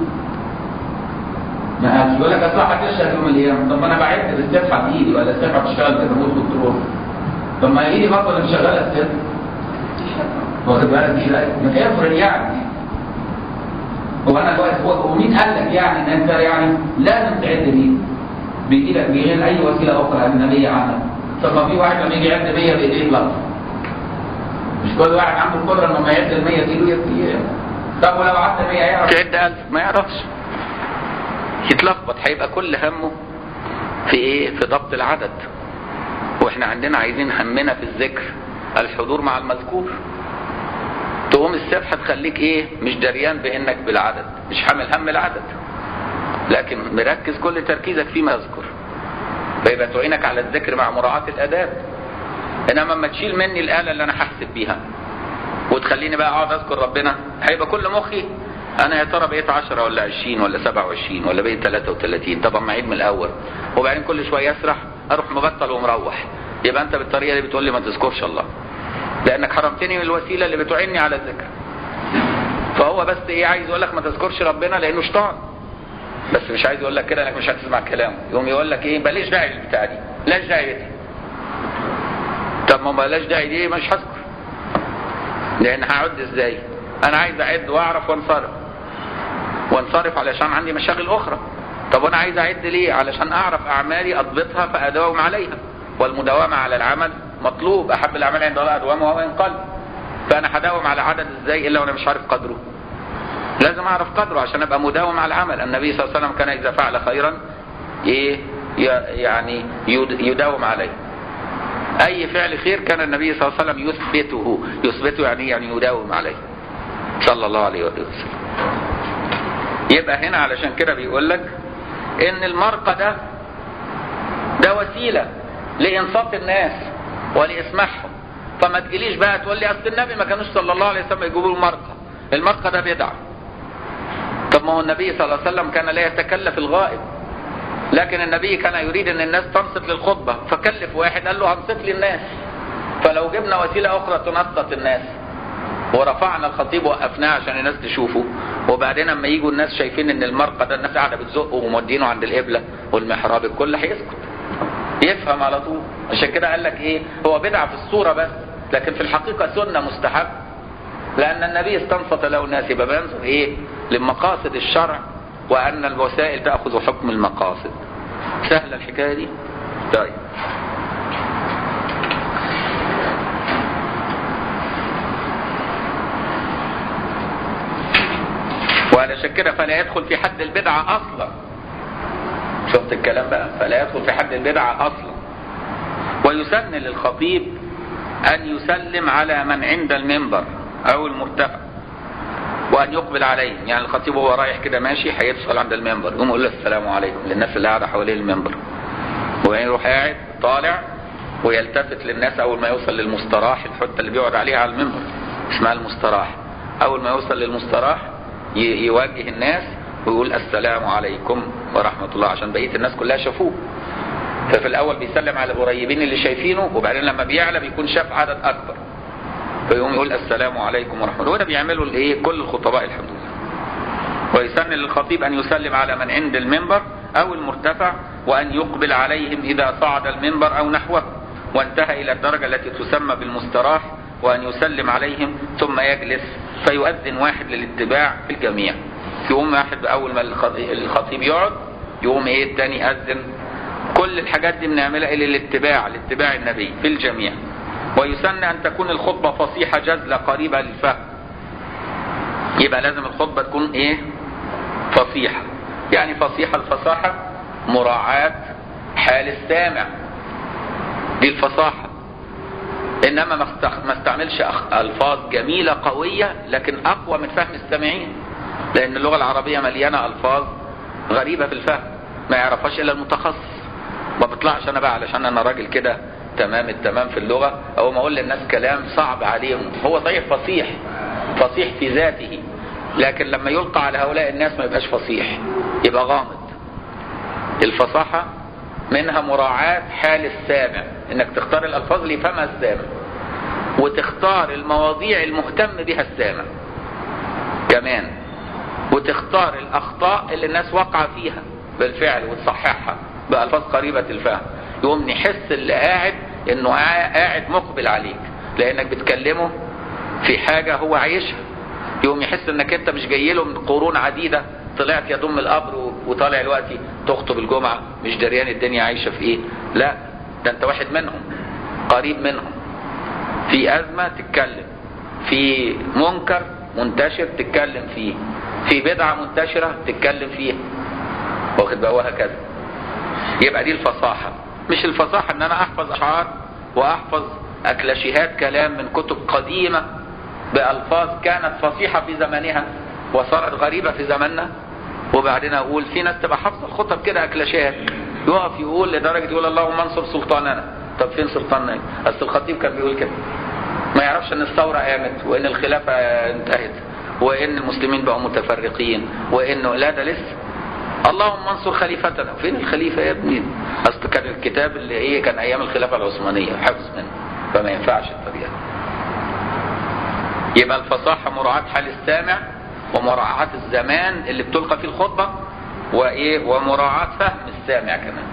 ما قالش يقول لك اصل هتشهد يوم القيامه طب ما انا بعد السبحه بايدي ولا السبحه بتشتغل بريموت كنترول طب ما ايدي برضه اللي مشغله السبحه واخد بالك مش لا ما افرض يعني هو انا دلوقتي هو ومين قال لك يعني ان انت يعني لازم تعد بيه بايدك بغير اي وسيله اخرى اجنبيه عنك طب ما في واحد لما يجي يعد 100 بايديه يطلع مش كل واحد عنده القدره انه ما يعد ال 100 بايده يبقى طب ولو عدى 100 يعرف تعد 1000 ما يعرفش يتلخبط هيبقى كل همه في ايه في ضبط العدد واحنا عندنا عايزين همنا في الذكر الحضور مع المذكور تقوم السبحة تخليك ايه مش دريان بانك بالعدد مش حامل هم العدد لكن مركز كل تركيزك فيما يذكر فيبقى تعينك على الذكر مع مراعاة الاداب انما اما تشيل مني الآلة اللي انا هحسب بيها وتخليني بقى اقعد اذكر ربنا هيبقى كل مخي انا يا ترى بقيت 10 ولا 20 ولا 27 ولا بقيت 33 طبعا ما اعيد من الاول وبعدين كل شويه اسرح اروح مبطل ومروح يبقى انت بالطريقه دي بتقول لي ما تذكرش الله لانك حرمتني من الوسيله اللي بتعيني على الذكر فهو بس ايه عايز يقول لك ما تذكرش ربنا لانه شيطان بس مش عايز يقول لك كده انك مش هتسمع كلامه يقوم يقول لك ايه بلاش داعي للبتاع دي لاش داعي دي طب ما بلاش داعي دي مش هذكر لان هعد ازاي انا عايز اعد واعرف وانصرف وانصرف علشان عندي مشاغل اخرى طب وانا عايز اعد ليه علشان اعرف اعمالي اضبطها فاداوم عليها والمداومه على العمل مطلوب احب الاعمال عند الله ادومها وان قل فانا هداوم على عدد ازاي الا وانا مش عارف قدره لازم اعرف قدره عشان ابقى مداوم على العمل النبي صلى الله عليه وسلم كان اذا فعل خيرا ايه يعني يداوم عليه اي فعل خير كان النبي صلى الله عليه وسلم يثبته يثبته يعني يعني يداوم عليه صلى الله عليه وسلم يبقى هنا علشان كده بيقول لك ان المرقى ده ده وسيله لانصات الناس ولاسماعهم فما تجيليش بقى تقول لي اصل النبي ما كانوش صلى الله عليه وسلم يجيبوا المرقى المرقى ده بدعه طب ما هو النبي صلى الله عليه وسلم كان لا يتكلف الغائب لكن النبي كان يريد ان الناس تنصت للخطبه فكلف واحد قال له هنصت للناس فلو جبنا وسيله اخرى تنصت الناس ورفعنا الخطيب وقفناه عشان الناس تشوفه وبعدين اما يجوا الناس شايفين ان المرقى ده الناس قاعده بتزقه ومودينه عند القبله والمحراب الكل هيسكت يفهم على طول عشان كده قال لك ايه هو بدعه في الصوره بس لكن في الحقيقه سنه مستحب لان النبي استنصت له الناس يبقى بينظر ايه لمقاصد الشرع وان الوسائل تاخذ حكم المقاصد سهله الحكايه دي طيب وعلشان كده فلا يدخل في حد البدعة أصلا شفت الكلام بقى فلا يدخل في حد البدعة أصلا ويسن للخطيب أن يسلم على من عند المنبر أو المرتفع وأن يقبل عليه يعني الخطيب وهو رايح كده ماشي هيدخل عند المنبر يقوم يقول له السلام عليكم للناس اللي قاعدة حوالين المنبر ويروح قاعد طالع ويلتفت للناس أول ما يوصل للمستراح الحتة اللي بيقعد عليها على المنبر اسمها المستراح أول ما يوصل للمستراح يواجه الناس ويقول السلام عليكم ورحمة الله عشان بقية الناس كلها شافوه ففي الأول بيسلم على القريبين اللي شايفينه وبعدين لما بيعلى بيكون شاف عدد أكبر فيقوم يقول السلام عليكم ورحمة الله وده بيعملوا الايه كل الخطباء الحمد لله ويسن للخطيب أن يسلم على من عند المنبر أو المرتفع وأن يقبل عليهم إذا صعد المنبر أو نحوه وانتهى إلى الدرجة التي تسمى بالمستراح وأن يسلم عليهم ثم يجلس فيؤذن واحد للاتباع في الجميع يقوم واحد بأول ما الخطيب يقعد يقوم ايه التاني يأذن كل الحاجات دي بنعملها للاتباع لاتباع النبي في الجميع ويسن أن تكون الخطبة فصيحة جزلة قريبة للفهم يبقى لازم الخطبة تكون ايه فصيحة يعني فصيحة الفصاحة مراعاة حال السامع دي الفصاحة انما ما استعملش الفاظ جميلة قوية لكن اقوى من فهم السامعين لان اللغة العربية مليانة الفاظ غريبة في الفهم ما يعرفهاش الا المتخصص ما بطلعش انا بقى علشان انا راجل كده تمام التمام في اللغة او ما اقول للناس كلام صعب عليهم هو صحيح فصيح فصيح في ذاته لكن لما يلقى على هؤلاء الناس ما يبقاش فصيح يبقى غامض الفصاحة منها مراعاة حال السامع انك تختار الالفاظ اللي يفهمها السامع وتختار المواضيع المهتم بها السامع كمان وتختار الاخطاء اللي الناس واقعة فيها بالفعل وتصححها بألفاظ قريبة الفهم يقوم نحس اللي قاعد انه قاعد مقبل عليك لانك بتكلمه في حاجة هو عايشها يقوم يحس انك انت مش جاي له من قرون عديدة طلعت يضم القبر وطالع دلوقتي تخطب الجمعة مش دريان الدنيا عايشة في ايه لا ده انت واحد منهم قريب منهم في ازمة تتكلم في منكر منتشر تتكلم فيه في بدعة منتشرة تتكلم فيها واخد بقى وهكذا يبقى دي الفصاحة مش الفصاحة ان انا احفظ اشعار واحفظ اكلاشيهات كلام من كتب قديمة بألفاظ كانت فصيحة في زمانها وصارت غريبة في زماننا وبعدين اقول في ناس تبقى حافظة الخطب كده اكلاشيهات يقف يقول لدرجة يقول اللهم انصر سلطاننا طب فين سلطاننا اصل الخطيب كان بيقول كده ما يعرفش ان الثورة قامت وان الخلافة انتهت وان المسلمين بقوا متفرقين وانه لا ده لسه اللهم انصر خليفتنا فين الخليفة يا ابني اصل كان الكتاب اللي ايه كان ايام الخلافة العثمانية حفظ منه فما ينفعش الطريقة يبقى الفصاحة مراعاة حال السامع ومراعاة الزمان اللي بتلقى فيه الخطبة وايه ومراعاة فهم السامع كمان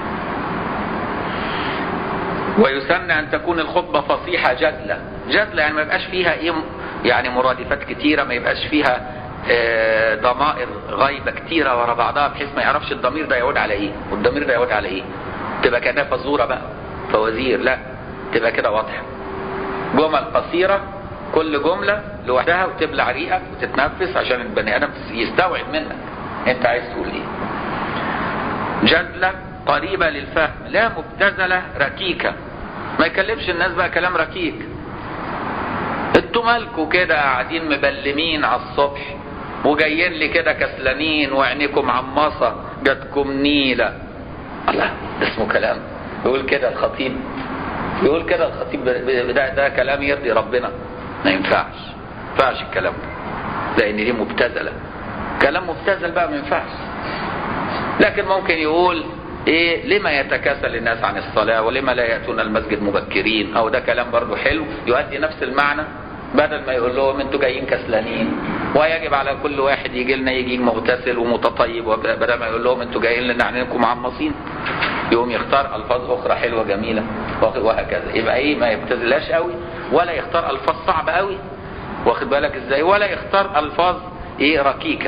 ويسن ان تكون الخطبة فصيحة جزلة جزلة يعني ما يبقاش فيها ايه يعني مرادفات كتيرة ما يبقاش فيها اه ضمائر غايبة كتيرة ورا بعضها بحيث ما يعرفش الضمير ده يعود على ايه والضمير ده يعود على ايه تبقى كأنها فزورة بقى فوازير لا تبقى كده واضحة جمل قصيرة كل جملة لوحدها وتبلع ريقك وتتنفس عشان البني ادم يستوعب منك انت عايز تقول ايه جزلة قريبة للفهم لا مبتذلة ركيكة ما يكلمش الناس بقى كلام ركيك انتوا مالكوا كده قاعدين مبلمين على الصبح وجايين لي كده كسلانين وعينيكم عمصة جاتكم نيلة الله ده اسمه كلام يقول كده الخطيب يقول كده الخطيب ده, ده كلام يرضي ربنا ما ينفعش ما ينفعش الكلام ده لان دي مبتذله كلام مبتذل بقى ما ينفعش لكن ممكن يقول ايه لما يتكاسل الناس عن الصلاة ولما لا يأتون المسجد مبكرين او ده كلام برضو حلو يؤدي نفس المعنى بدل ما يقول لهم انتوا جايين كسلانين ويجب على كل واحد يجي لنا يجي مغتسل ومتطيب بدل ما يقول لهم انتوا جايين لنا عنكم معمصين يقوم يختار الفاظ اخرى حلوه جميله وهكذا يبقى ايه ما يبتذلهاش قوي ولا يختار الفاظ صعبه قوي واخد بالك ازاي ولا يختار الفاظ ايه ركيكه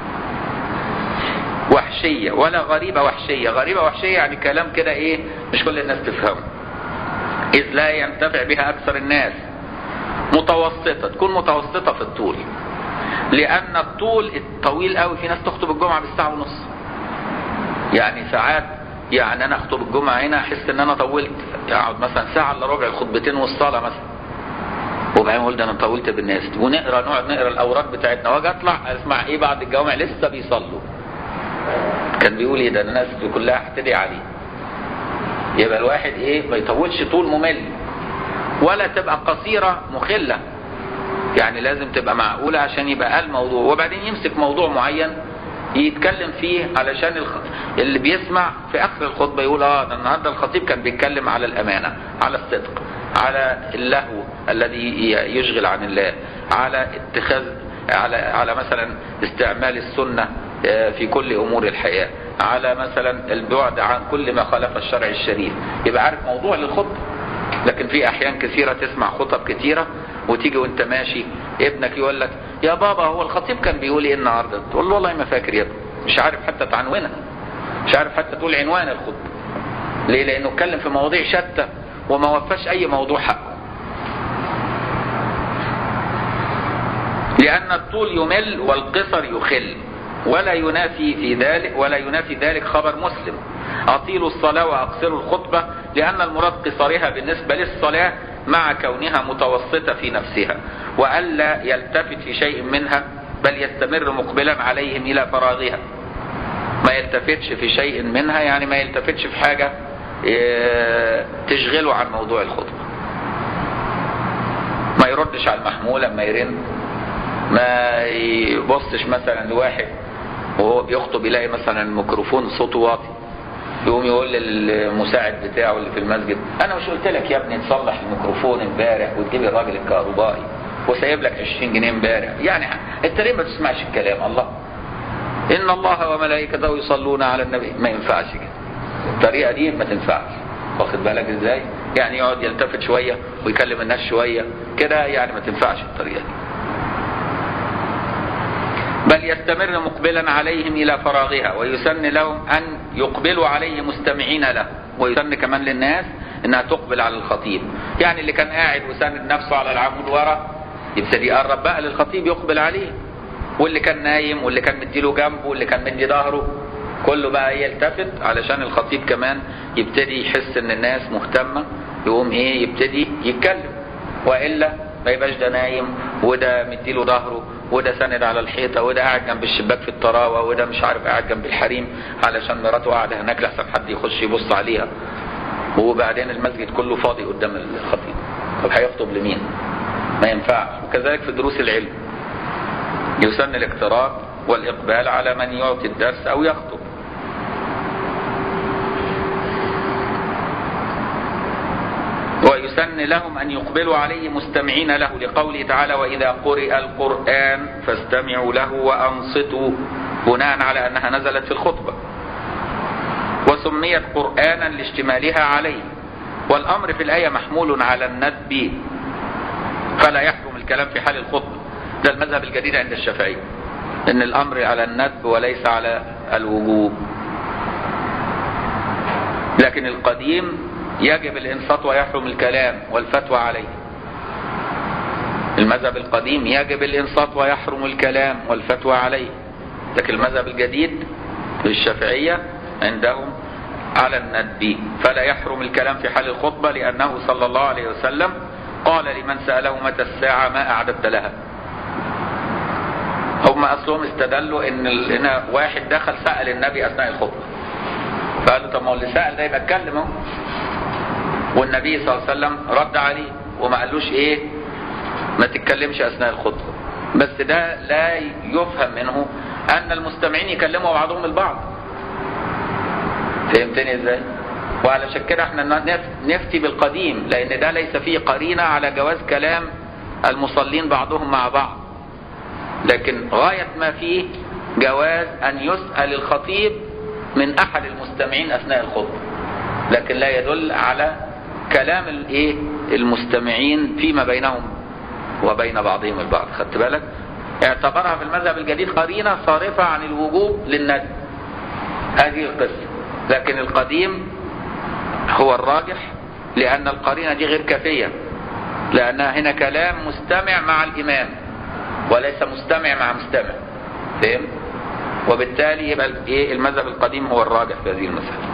وحشيه ولا غريبه وحشيه غريبه وحشيه يعني كلام كده ايه مش كل الناس تفهمه اذ لا ينتفع بها اكثر الناس متوسطه تكون متوسطه في الطول لان الطول الطويل قوي في ناس تخطب الجمعه بالساعه ونص يعني ساعات يعني انا اخطب الجمعه هنا احس ان انا طولت اقعد مثلا ساعه الا ربع الخطبتين والصلاه مثلا وبعدين اقول ده انا طولت بالناس ونقرا نقعد نقرا الاوراق بتاعتنا واجي اطلع اسمع ايه بعد الجوامع لسه بيصلوا كان بيقول ايه ده الناس كلها هتدعي عليه يبقى الواحد ايه ما يطولش طول ممل ولا تبقى قصيره مخله يعني لازم تبقى معقوله عشان يبقى الموضوع وبعدين يمسك موضوع معين يتكلم فيه علشان الخ... اللي بيسمع في اخر الخطبه يقول اه ده النهارده الخطيب كان بيتكلم على الامانه على الصدق على اللهو الذي يشغل عن الله على اتخاذ على على مثلا استعمال السنه في كل امور الحياه على مثلا البعد عن كل ما خالف الشرع الشريف يبقى عارف موضوع للخطبه لكن في احيان كثيره تسمع خطب كثيره وتيجي وانت ماشي ابنك يقول لك يا بابا هو الخطيب كان بيقول ايه النهارده تقول له والله ما فاكر يا ابني مش عارف حتى تعنونها مش عارف حتى تقول عنوان الخطبه ليه لانه اتكلم في مواضيع شتى وما وفاش اي موضوع حقه لان الطول يمل والقصر يخل ولا ينافي في ذلك ولا ينافي ذلك خبر مسلم اطيلوا الصلاه واقصروا الخطبه لان المراد قصرها بالنسبه للصلاه مع كونها متوسطه في نفسها والا يلتفت في شيء منها بل يستمر مقبلا عليهم الى فراغها ما يلتفتش في شيء منها يعني ما يلتفتش في حاجه إيه، تشغله عن موضوع الخطبه ما يردش على المحمول لما يرن ما يبصش مثلا لواحد وهو بيخطب يلاقي مثلا الميكروفون صوته واطي يقوم يقول للمساعد بتاعه اللي في المسجد انا مش قلت لك يا ابني تصلح الميكروفون امبارح وتجيب الراجل الكهربائي وسايب لك 20 جنيه امبارح يعني انت ليه ما تسمعش الكلام الله ان الله وملائكته يصلون على النبي ما ينفعش كده الطريقه دي ما تنفعش واخد بالك ازاي يعني يقعد يلتفت شويه ويكلم الناس شويه كده يعني ما تنفعش الطريقه دي بل يستمر مقبلا عليهم الى فراغها ويسن لهم ان يقبلوا عليه مستمعين له ويسن كمان للناس انها تقبل على الخطيب يعني اللي كان قاعد وساند نفسه على العمود ورا يبتدي يقرب بقى للخطيب يقبل عليه واللي كان نايم واللي كان مديله جنبه واللي كان مدي ظهره كله بقى يلتفت علشان الخطيب كمان يبتدي يحس ان الناس مهتمه يقوم ايه يبتدي يتكلم والا ما يبقاش ده نايم وده مديله ظهره وده ساند على الحيطه وده قاعد جنب الشباك في الطراوه وده مش عارف قاعد جنب الحريم علشان مراته قاعده هناك لحسن حد يخش يبص عليها وبعدين المسجد كله فاضي قدام الخطيب طب هيخطب لمين؟ ما ينفعش وكذلك في دروس العلم يسن الاقتراب والاقبال على من يعطي الدرس او يخطب ويسن لهم أن يقبلوا عليه مستمعين له لقوله تعالى وإذا قرئ القرآن فاستمعوا له وأنصتوا بناء على أنها نزلت في الخطبة وسميت قرآنا لاشتمالها عليه والأمر في الآية محمول على الندب فلا يحكم الكلام في حال الخطبة ده المذهب الجديد عند الشافعية إن الأمر على الندب وليس على الوجوب لكن القديم يجب الانصات ويحرم الكلام والفتوى عليه المذهب القديم يجب الانصات ويحرم الكلام والفتوى عليه لكن المذهب الجديد الشافعية عندهم على الندب فلا يحرم الكلام في حال الخطبة لأنه صلى الله عليه وسلم قال لمن سأله متى الساعة ما أعددت لها هم أصلهم استدلوا إن ال- إن واحد دخل سأل النبي أثناء الخطبة فقالوا طب ما هو اللي سأل ده يبقى اتكلم اهو والنبي صلى الله عليه وسلم رد عليه وما قالوش ايه ما تتكلمش اثناء الخطبه بس ده لا يفهم منه ان المستمعين يكلموا بعضهم البعض فهمتني ازاي وعلشان كده احنا نف- نفتي بالقديم لان ده ليس فيه قرينه على جواز كلام المصلين بعضهم مع بعض لكن غايه ما فيه جواز ان يسال الخطيب من احد المستمعين اثناء الخطبه لكن لا يدل على كلام الايه المستمعين فيما بينهم وبين بعضهم البعض خدت بالك اعتبرها في المذهب الجديد قرينه صارفه عن الوجوب للندب هذه القصه لكن القديم هو الراجح لان القرينه دي غير كافيه لانها هنا كلام مستمع مع الامام وليس مستمع مع مستمع فهمت وبالتالي يبقى ايه المذهب القديم هو الراجح في هذه المساله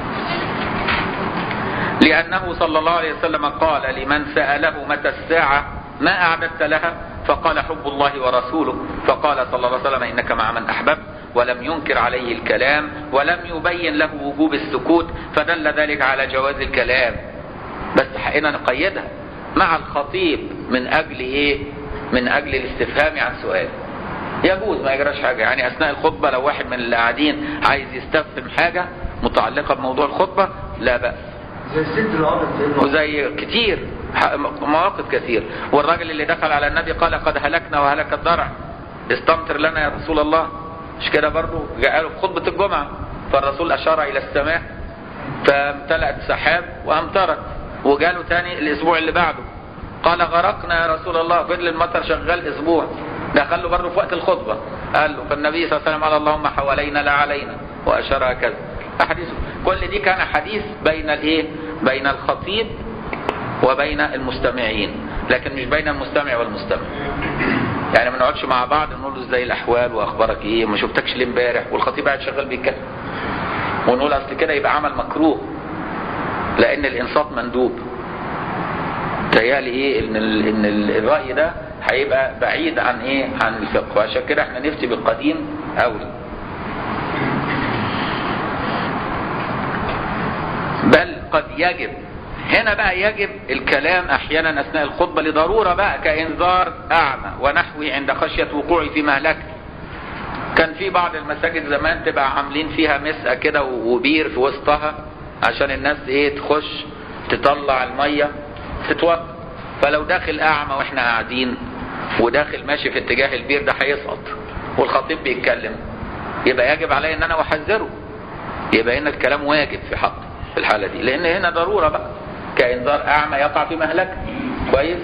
لأنه صلى الله عليه وسلم قال لمن سأله متى الساعة ما أعددت لها فقال حب الله ورسوله فقال صلى الله عليه وسلم إنك مع من أحببت ولم ينكر عليه الكلام ولم يبين له وجوب السكوت فدل ذلك على جواز الكلام بس حقنا نقيدها مع الخطيب من أجل إيه من أجل الاستفهام عن سؤال يجوز ما يجراش حاجة يعني أثناء الخطبة لو واحد من اللي قاعدين عايز يستفهم حاجة متعلقة بموضوع الخطبة لا بأس زي الست اللي عملت سيدنا وزي كتير ح- مواقف كثير والراجل اللي دخل على النبي قال قد هلكنا وهلك الضرع استمطر لنا يا رسول الله مش كده برضه قالوا في خطبة الجمعة فالرسول أشار إلى السماء فامتلأت سحاب وأمطرت وجاله تاني الاسبوع اللي بعده قال غرقنا يا رسول الله فضل المطر شغال اسبوع دخل له برضه في وقت الخطبه قال له فالنبي صلى الله عليه وسلم قال اللهم حوالينا لا علينا واشار هكذا احاديث كل دي كان حديث بين الايه بين الخطيب وبين المستمعين لكن مش بين المستمع والمستمع يعني ما نقعدش مع بعض نقول له ازاي الاحوال واخبارك ايه ما شفتكش ليه امبارح والخطيب قاعد شغال بيتكلم ونقول اصل كده يبقى عمل مكروه لان الانصات مندوب تهيألي ايه ان ال ان ال الراي ده هيبقى بعيد عن ايه عن الفقه وعشان كده احنا نفتي بالقديم اولى بل قد يجب هنا بقى يجب الكلام احيانا اثناء الخطبه لضروره بقى كانذار اعمى ونحوي عند خشيه وقوعي في مهلكه كان في بعض المساجد زمان تبقى عاملين فيها مسقه كده وبير في وسطها عشان الناس ايه تخش تطلع الميه تتوضا فلو داخل اعمى واحنا قاعدين وداخل ماشي في اتجاه البير ده هيسقط والخطيب بيتكلم يبقى يجب علي ان انا احذره يبقى هنا الكلام واجب في حقه في الحاله دي لان هنا ضروره بقى كانذار اعمى يقع في مهلكه كويس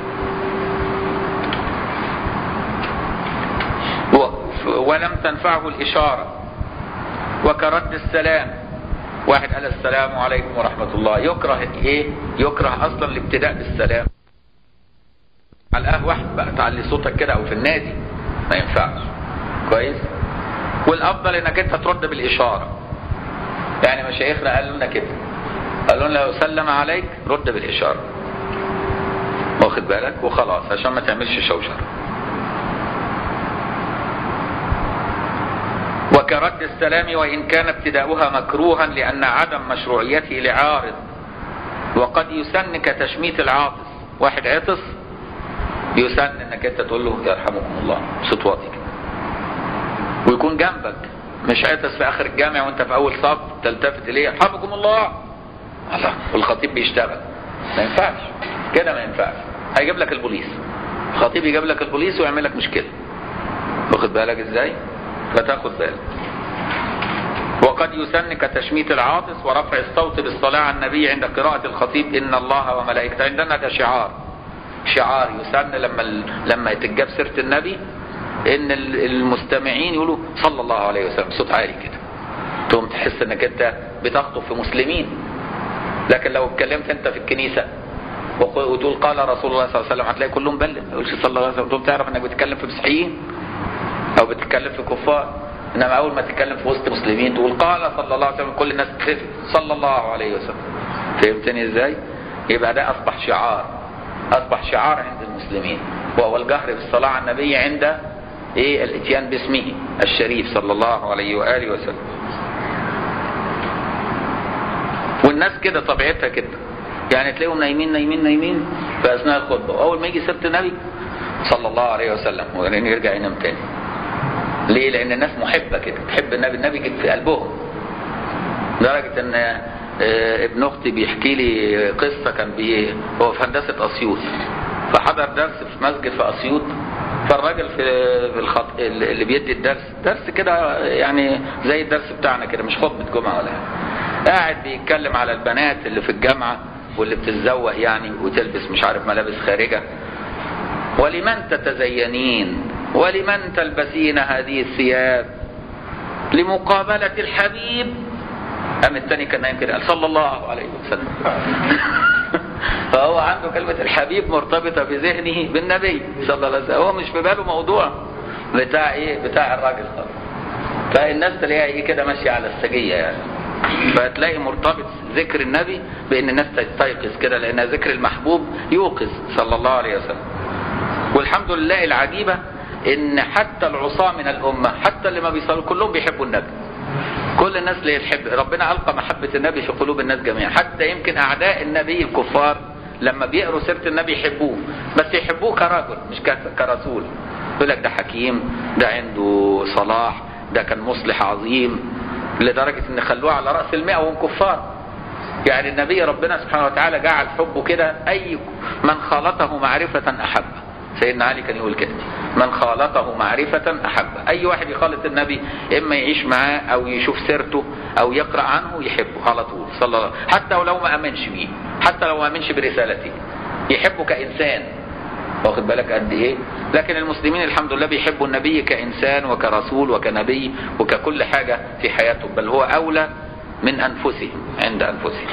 ولم تنفعه الاشاره وكرد السلام واحد قال السلام عليكم ورحمه الله يكره ايه يكره اصلا الابتداء بالسلام على القهوه بقى تعلي صوتك كده او في النادي ما ينفعش كويس والافضل انك انت ترد بالاشاره يعني مشايخنا قالوا لنا كده قالوا لنا لو سلم عليك رد بالاشاره واخد بالك وخلاص عشان ما تعملش شوشره وكرد السلام وإن كان ابتداؤها مكروها لأن عدم مشروعيته لعارض وقد يسن كتشميت العاطس واحد عطس يسن انك انت تقول له يرحمكم الله صوت واطي كده ويكون جنبك مش عطس في اخر الجامع وانت في اول صف تلتفت اليه يرحمكم الله الله والخطيب بيشتغل ما ينفعش كده ما ينفعش هيجيب لك البوليس الخطيب يجيب لك البوليس ويعمل لك مشكله واخد بالك ازاي فتاخد بالك وقد يسن كتشميت العاطس ورفع الصوت بالصلاة على النبي عند قراءة الخطيب إن الله وملائكته عندنا ده شعار شعار يسن لما لما تتجاب سيرة النبي إن المستمعين يقولوا صلى الله عليه وسلم صوت عالي كده تقوم تحس إنك أنت بتخطب في مسلمين لكن لو اتكلمت أنت في الكنيسة وتقول قال رسول الله صلى الله عليه وسلم هتلاقي كلهم بلد ما يقولش صلى الله عليه وسلم تقوم تعرف انك بتتكلم في مسيحيين او بتتكلم في كفار انما اول ما تتكلم في وسط مسلمين تقول قال صلى الله عليه وسلم كل الناس تخف صلى الله عليه وسلم فهمتني ازاي يبقى ده اصبح شعار اصبح شعار عند المسلمين وهو الجهر بالصلاه على النبي عند ايه الاتيان باسمه الشريف صلى الله عليه واله وسلم والناس كده طبيعتها كده يعني تلاقيهم نايمين نايمين نايمين في اثناء الخطبه واول ما يجي سيره النبي صلى الله عليه وسلم وبعدين يرجع ينام تاني ليه لان الناس محبه كده تحب النبي النبي جد في قلبهم لدرجه ان ابن اختي بيحكي لي قصه كان بي هو في هندسه اسيوط فحضر درس في مسجد في اسيوط فالراجل في في الخط اللي بيدي الدرس درس كده يعني زي الدرس بتاعنا كده مش خطبه جمعه ولا حاجه قاعد بيتكلم على البنات اللي في الجامعه واللي بتتزوق يعني وتلبس مش عارف ملابس خارجه ولمن تتزينين ولمن تلبسين هذه الثياب لمقابلة الحبيب أم الثاني كان نايم كده صلى الله عليه وسلم فهو عنده كلمة الحبيب مرتبطة في ذهنه بالنبي صلى الله عليه وسلم هو مش في باله موضوع بتاع ايه بتاع الراجل خالص فالناس تلاقيها ايه كده ماشية على السجية يعني فتلاقي مرتبط ذكر النبي بان الناس تستيقظ كده لان ذكر المحبوب يوقظ صلى الله عليه وسلم والحمد لله العجيبة ان حتى العصاة من الامة حتى اللي ما بيصلوا كلهم بيحبوا النبي كل الناس اللي تحب ربنا القى محبة النبي في قلوب الناس جميعا حتى يمكن اعداء النبي الكفار لما بيقروا سيرة النبي يحبوه بس يحبوه كرجل مش كرسول يقول لك ده حكيم ده عنده صلاح ده كان مصلح عظيم لدرجة ان خلوه على رأس المئة وهم كفار يعني النبي ربنا سبحانه وتعالى جعل حبه كده اي من خالطه معرفة احبه سيدنا علي كان يقول كده من خالطه معرفة أحبه أي واحد يخالط النبي إما يعيش معاه أو يشوف سيرته أو يقرأ عنه يحبه على طول صلى الله عليه وسلم حتى ولو ما أمنش بيه حتى لو ما أمنش برسالته يحبه كإنسان واخد بالك قد ايه لكن المسلمين الحمد لله بيحبوا النبي كإنسان وكرسول وكنبي وككل حاجة في حياتهم بل هو أولى من أنفسهم عند أنفسهم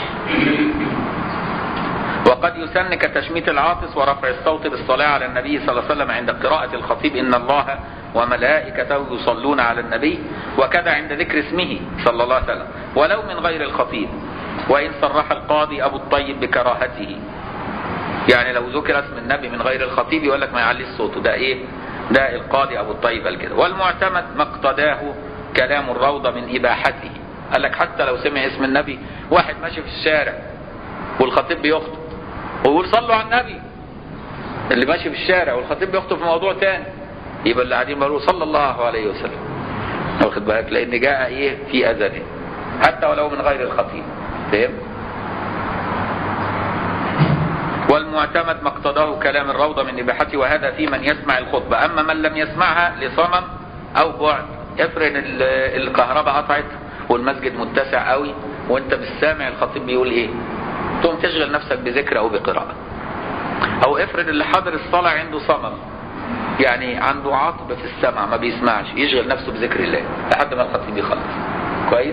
وقد يسن كتشميت العاطس ورفع الصوت بالصلاة على النبي صلى الله عليه وسلم عند قراءة الخطيب إن الله وملائكته يصلون على النبي وكذا عند ذكر اسمه صلى الله عليه وسلم ولو من غير الخطيب وإن صرح القاضي أبو الطيب بكراهته يعني لو ذكر اسم النبي من غير الخطيب يقول لك ما يعليش صوته ده ايه ده القاضي ابو الطيب قال كده والمعتمد ما اقتداه كلام الروضة من اباحته قال لك حتى لو سمع اسم النبي واحد ماشي في الشارع والخطيب بيخطب ويقول صلوا على النبي اللي ماشي في الشارع والخطيب بيخطب في موضوع تاني يبقى اللي قاعدين بيقولوا صلى الله عليه وسلم واخد بالك لان جاء ايه في اذانه حتى ولو من غير الخطيب فهمت والمعتمد ما اقتضاه كلام الروضة من إباحته وهذا في من يسمع الخطبة أما من لم يسمعها لصمم أو بعد افرض ال- الكهرباء قطعت والمسجد متسع قوي وانت مش سامع الخطيب بيقول ايه تقوم تشغل نفسك بذكر او بقراءة او افرض اللي حاضر الصلاة عنده صمم يعني عنده عطب في السمع ما بيسمعش يشغل نفسه بذكر الله لحد ما الخطيب يخلص كويس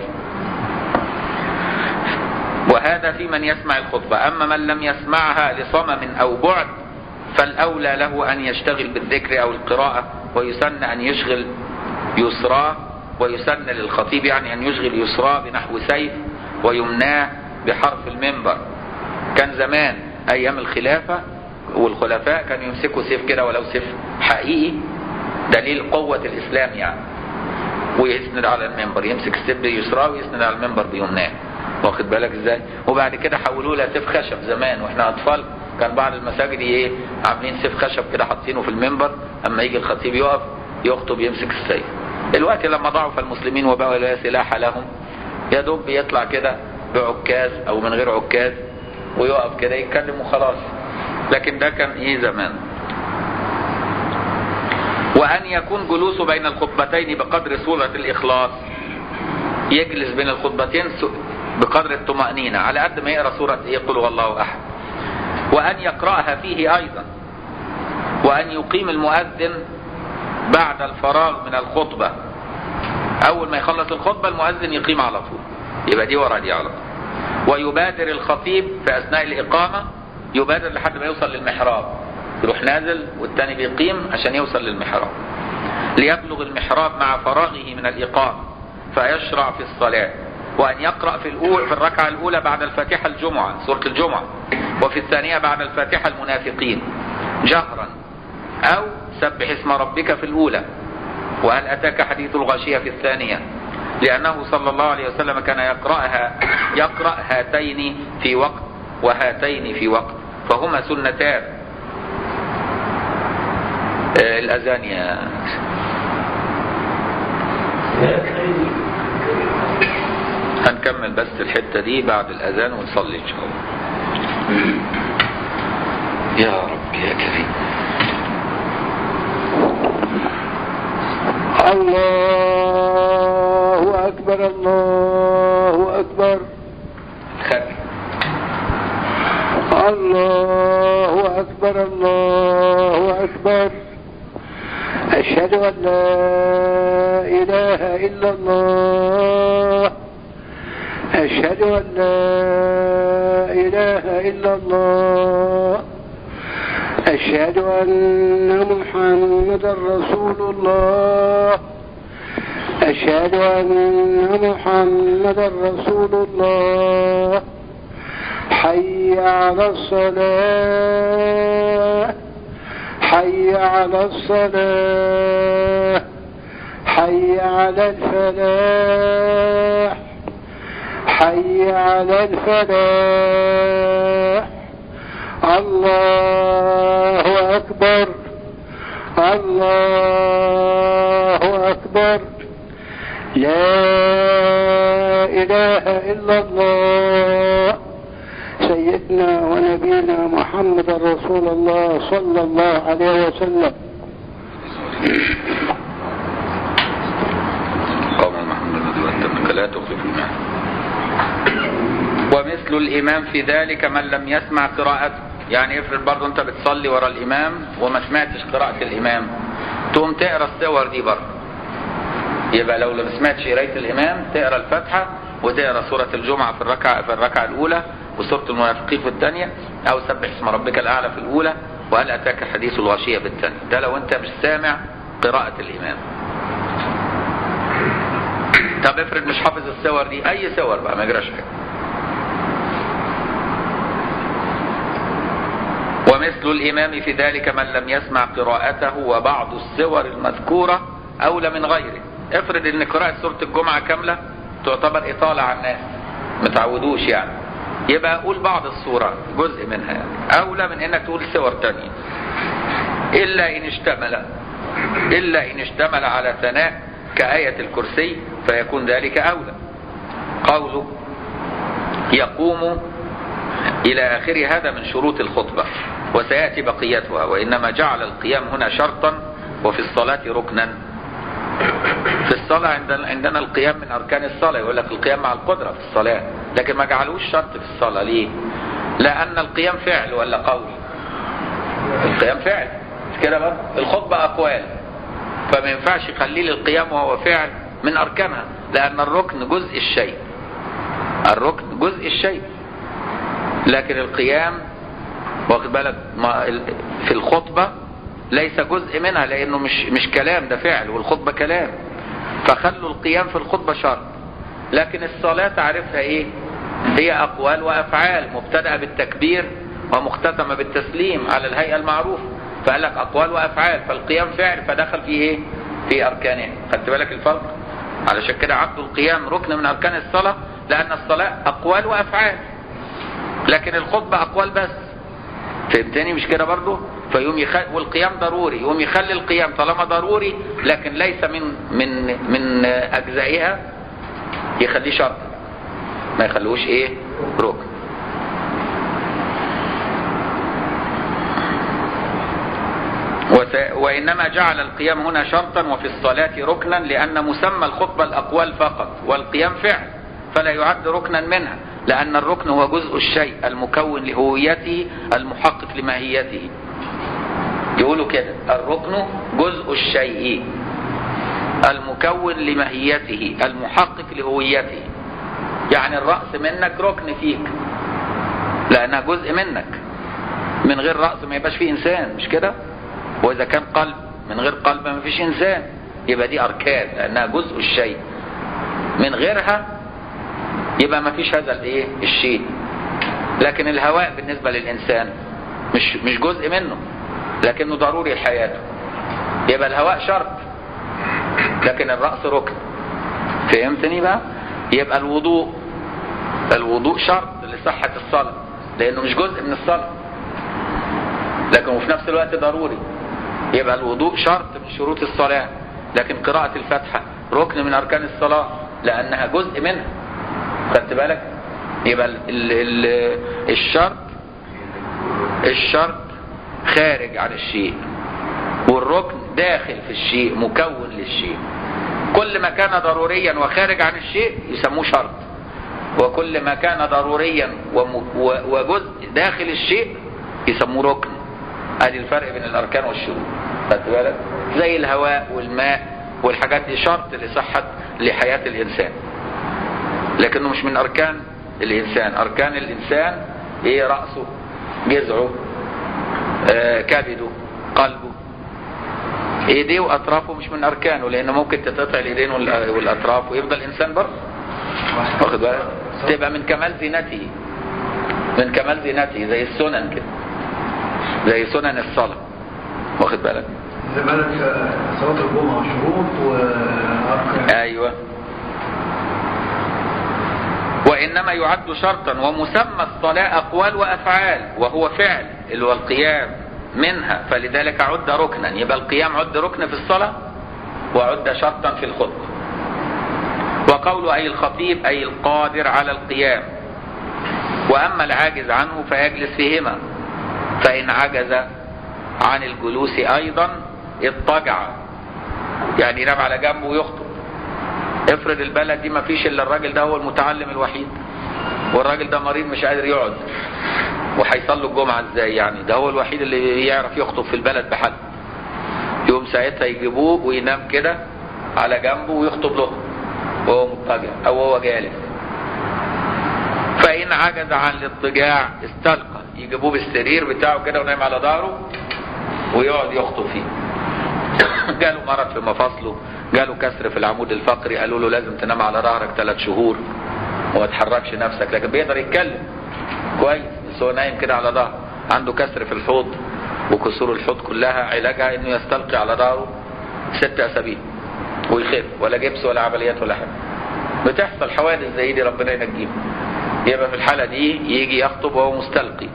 وهذا في من يسمع الخطبة أما من لم يسمعها لصمم أو بعد فالأولى له أن يشتغل بالذكر أو القراءة ويسن أن يشغل يسراه ويسن للخطيب يعني أن يشغل يسراه بنحو سيف ويمناه بحرف المنبر كان زمان أيام الخلافة والخلفاء كانوا يمسكوا سيف كده ولو سيف حقيقي دليل قوة الإسلام يعني ويسند على المنبر يمسك السيف بيسراه ويسند على المنبر بيمناه واخد بالك ازاي وبعد كده حولوه لسيف خشب زمان واحنا اطفال كان بعض المساجد ايه عاملين سيف خشب كده حاطينه في المنبر اما يجي الخطيب يقف يخطب يمسك السيف الوقت لما ضعف المسلمين وبقوا لا سلاح لهم يا دوب بيطلع كده بعكاز او من غير عكاز ويقف كده يتكلم وخلاص لكن ده كان ايه زمان وأن يكون جلوسه بين الخطبتين بقدر سورة الإخلاص يجلس بين الخطبتين بقدر الطمأنينة على قد ما يقرأ سورة إيه قل هو الله أحد وأن يقرأها فيه أيضا وأن يقيم المؤذن بعد الفراغ من الخطبة أول ما يخلص الخطبة المؤذن يقيم على طول يبقى دي ورا دي على طول ويبادر الخطيب في أثناء الإقامة يبادر لحد ما يوصل للمحراب يروح نازل والتاني بيقيم عشان يوصل للمحراب ليبلغ المحراب مع فراغه من الإقامة فيشرع في الصلاة وأن يقرأ في الأولى في الركعة الأولى بعد الفاتحة الجمعة سورة الجمعة وفي الثانية بعد الفاتحة المنافقين جهرا أو سبح اسم ربك في الأولى وهل أتاك حديث الغاشية في الثانية لأنه صلى الله عليه وسلم كان يقرأها يقرأ هاتين في وقت وهاتين في وقت فهما سنتان آه، الأذان يا هنكمل بس الحتة دي بعد الأذان ونصلي إن شاء الله يا رب يا كريم الله أكبر الله أكبر خد الله أكبر الله أكبر أشهد أن لا إله إلا الله أشهد أن لا إله إلا الله أشهد أن محمدا رسول الله أشهد أن محمدا رسول الله حي على الصلاة حي على الصلاة حي على الفلاح حي على الفلاح الله أكبر الله أكبر لا إله إلا الله سيدنا ونبينا محمد رسول الله صلى الله عليه وسلم قوم محمد الذي واتبعك لا تخلف المعنى ومثل الإمام في ذلك من لم يسمع قراءته يعني افرض برضه انت بتصلي ورا الإمام وما سمعتش قراءة الإمام تقوم تقرا السور دي برضه يبقى لو ما سمعتش قرايه الامام تقرا الفاتحه وتقرا سوره الجمعه في الركعه في الركعه الاولى وسوره المنافقين في الثانيه او سبح اسم ربك الاعلى في الاولى وهل اتاك حديث الغاشيه في الثانيه ده لو انت مش سامع قراءه الامام طب افرض مش حافظ السور دي اي سور بقى ما يجراش حاجه ومثل الإمام في ذلك من لم يسمع قراءته وبعض السور المذكورة أولى من غيره افرض ان قراءة سورة الجمعة كاملة تعتبر إطالة على الناس متعودوش يعني يبقى قول بعض السورة جزء منها يعني أولى من انك تقول سور تانية إلا إن اشتمل إلا إن اشتمل على ثناء كآية الكرسي فيكون ذلك أولى قوله يقوم إلى آخر هذا من شروط الخطبة وسيأتي بقيتها وإنما جعل القيام هنا شرطا وفي الصلاة ركنا في الصلاة عندنا, عندنا القيام من أركان الصلاة يقول لك القيام مع القدرة في الصلاة لكن ما جعلوش شرط في الصلاة ليه لأن القيام فعل ولا قول القيام فعل مش كده بقى الخطبة أقوال فما ينفعش يخليه للقيام وهو فعل من أركانها لأن الركن جزء الشيء الركن جزء الشيء لكن القيام واخد بالك في الخطبة ليس جزء منها لانه مش مش كلام ده فعل والخطبة كلام فخلوا القيام في الخطبة شرط لكن الصلاة تعرفها ايه هي اقوال وافعال مبتدأة بالتكبير ومختتمة بالتسليم على الهيئة المعروفة فقال لك اقوال وافعال فالقيام فعل فدخل فيه ايه في اركانه خدت بالك الفرق علشان كده عدوا القيام ركن من اركان الصلاة لان الصلاة اقوال وافعال لكن الخطبة اقوال بس فهمتني مش كده برضه فيقوم يخ... والقيام ضروري يقوم يخلي القيام طالما ضروري لكن ليس من من من اجزائها يخليه شرط ما يخلوش ايه ركن وس... وإنما جعل القيام هنا شرطا وفي الصلاة ركنا لأن مسمى الخطبة الأقوال فقط والقيام فعل فلا يعد ركنا منها لأن الركن هو جزء الشيء المكون لهويته المحقق لماهيته يقولوا كده الركن جزء الشيء المكون لماهيته المحقق لهويته يعني الرأس منك ركن فيك لأنها جزء منك من غير رأس ما يبقاش فيه إنسان مش كده وإذا كان قلب من غير قلب ما فيش إنسان يبقى دي أركان لأنها جزء الشيء من غيرها يبقى ما فيش هذا الايه الشيء لكن الهواء بالنسبة للإنسان مش مش جزء منه لكنه ضروري لحياته يبقى الهواء شرط لكن الرأس ركن فهمتني بقى يبقى الوضوء الوضوء شرط لصحة الصلاة لأنه مش جزء من الصلاة لكن في نفس الوقت ضروري يبقى الوضوء شرط من شروط الصلاة لكن قراءة الفاتحة ركن من أركان الصلاة لأنها جزء منها خدت بالك يبقى ال ال ال الشرط الشرط خارج عن الشيء والركن داخل في الشيء مكون للشيء كل ما كان ضروريا وخارج عن الشيء يسموه شرط وكل ما كان ضروريا وجزء داخل الشيء يسموه ركن ادي الفرق بين الاركان والشروط خدت بالك زي الهواء والماء والحاجات دي شرط لصحة لحياة الانسان لكنه مش من اركان الانسان اركان الانسان ايه رأسه جذعه آه كبده قلبه ايديه واطرافه مش من اركانه لانه ممكن تتقطع الايدين والاطراف ويفضل انسان برضه واخد بالك تبقى من كمال زينته من كمال زينته زي السنن كده زي سنن الصلاة واخد بالك زي ما قالك صلاة الجمعة شروط وأركان ايوه وإنما يعد شرطا ومسمى الصلاة أقوال وأفعال وهو فعل اللي هو القيام منها فلذلك عد ركنا يبقى القيام عد ركن في الصلاة وعد شرطا في الخطبة وقول أي الخطيب أي القادر على القيام وأما العاجز عنه فيجلس فيهما فإن عجز عن الجلوس أيضا اضطجع يعني ينام على جنبه ويخطب افرض البلد دي ما فيش الا الراجل ده هو المتعلم الوحيد والراجل ده مريض مش قادر يقعد وهيصلوا الجمعه ازاي يعني ده هو الوحيد اللي يعرف يخطب في البلد بحد يوم ساعتها يجيبوه وينام كده على جنبه ويخطب له وهو مضطجع او هو جالس فان عجز عن الاضطجاع استلقى يجيبوه بالسرير بتاعه كده ونايم على ظهره ويقعد يخطب فيه جاله مرض في مفاصله جاله كسر في العمود الفقري قالوا له لازم تنام على ظهرك ثلاث شهور وما تحركش نفسك لكن بيقدر يتكلم كويس بس هو نايم كده على ظهره عنده كسر في الحوض وكسور الحوض كلها علاجها انه يستلقي على ظهره ست اسابيع ويخف ولا جبس ولا عمليات ولا حاجه بتحصل حوادث زي دي ربنا ينجيه يبقى في الحاله دي يجي يخطب وهو مستلقي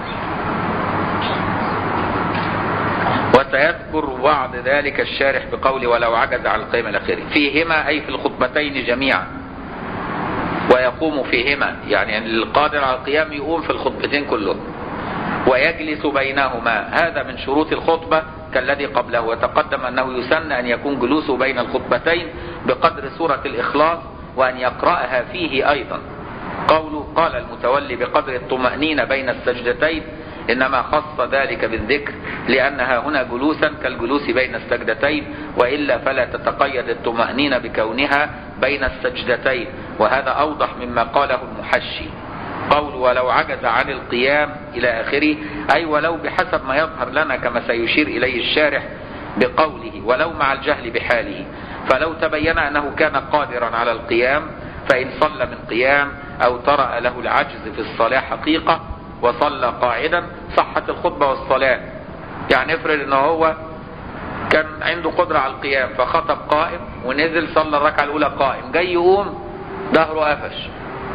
وسيذكر بعد ذلك الشارح بقول ولو عجز عن القيام الاخير فيهما اي في الخطبتين جميعا ويقوم فيهما يعني القادر على القيام يقوم في الخطبتين كلهم ويجلس بينهما هذا من شروط الخطبة كالذي قبله وتقدم أنه يسن أن يكون جلوسه بين الخطبتين بقدر سورة الإخلاص وأن يقرأها فيه أيضا قوله قال المتولي بقدر الطمأنينة بين السجدتين إنما خص ذلك بالذكر لأنها هنا جلوسا كالجلوس بين السجدتين وإلا فلا تتقيد الطمأنينة بكونها بين السجدتين وهذا أوضح مما قاله المحشي قول ولو عجز عن القيام إلى آخره أي ولو بحسب ما يظهر لنا كما سيشير إليه الشارح بقوله ولو مع الجهل بحاله فلو تبين أنه كان قادرا على القيام فإن صلى من قيام أو طرأ له العجز في الصلاة حقيقة وصلى قاعدا صحت الخطبة والصلاة يعني افرض ان هو كان عنده قدرة على القيام فخطب قائم ونزل صلى الركعة الأولى قائم جاي يقوم ظهره قفش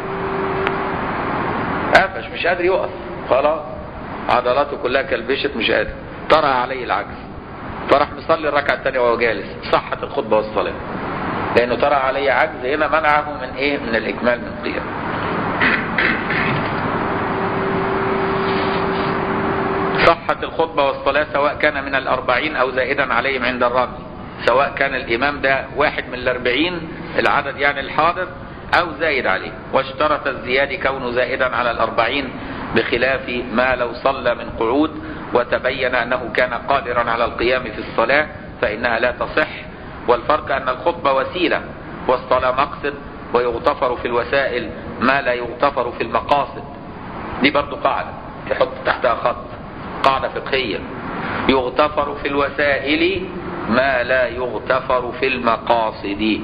قفش مش قادر يقف خلاص عضلاته كلها كلبشت مش قادر طرأ عليه العجز فراح مصلي الركعة الثانية وهو جالس صحت الخطبة والصلاة لأنه طرأ عليه عجز هنا منعه من إيه من الإكمال من القيام صحت الخطبة والصلاة سواء كان من الأربعين أو زائدا عليهم عند الرمي سواء كان الإمام ده واحد من الأربعين العدد يعني الحاضر أو زايد عليه واشترط الزياد كونه زائدا على الأربعين بخلاف ما لو صلى من قعود وتبين أنه كان قادرا على القيام في الصلاة فإنها لا تصح والفرق أن الخطبة وسيلة والصلاة مقصد ويغتفر في الوسائل ما لا يغتفر في المقاصد دي برضو قاعدة تحط تحتها خط قاعدة فقهية يغتفر في الوسائل ما لا يغتفر في المقاصد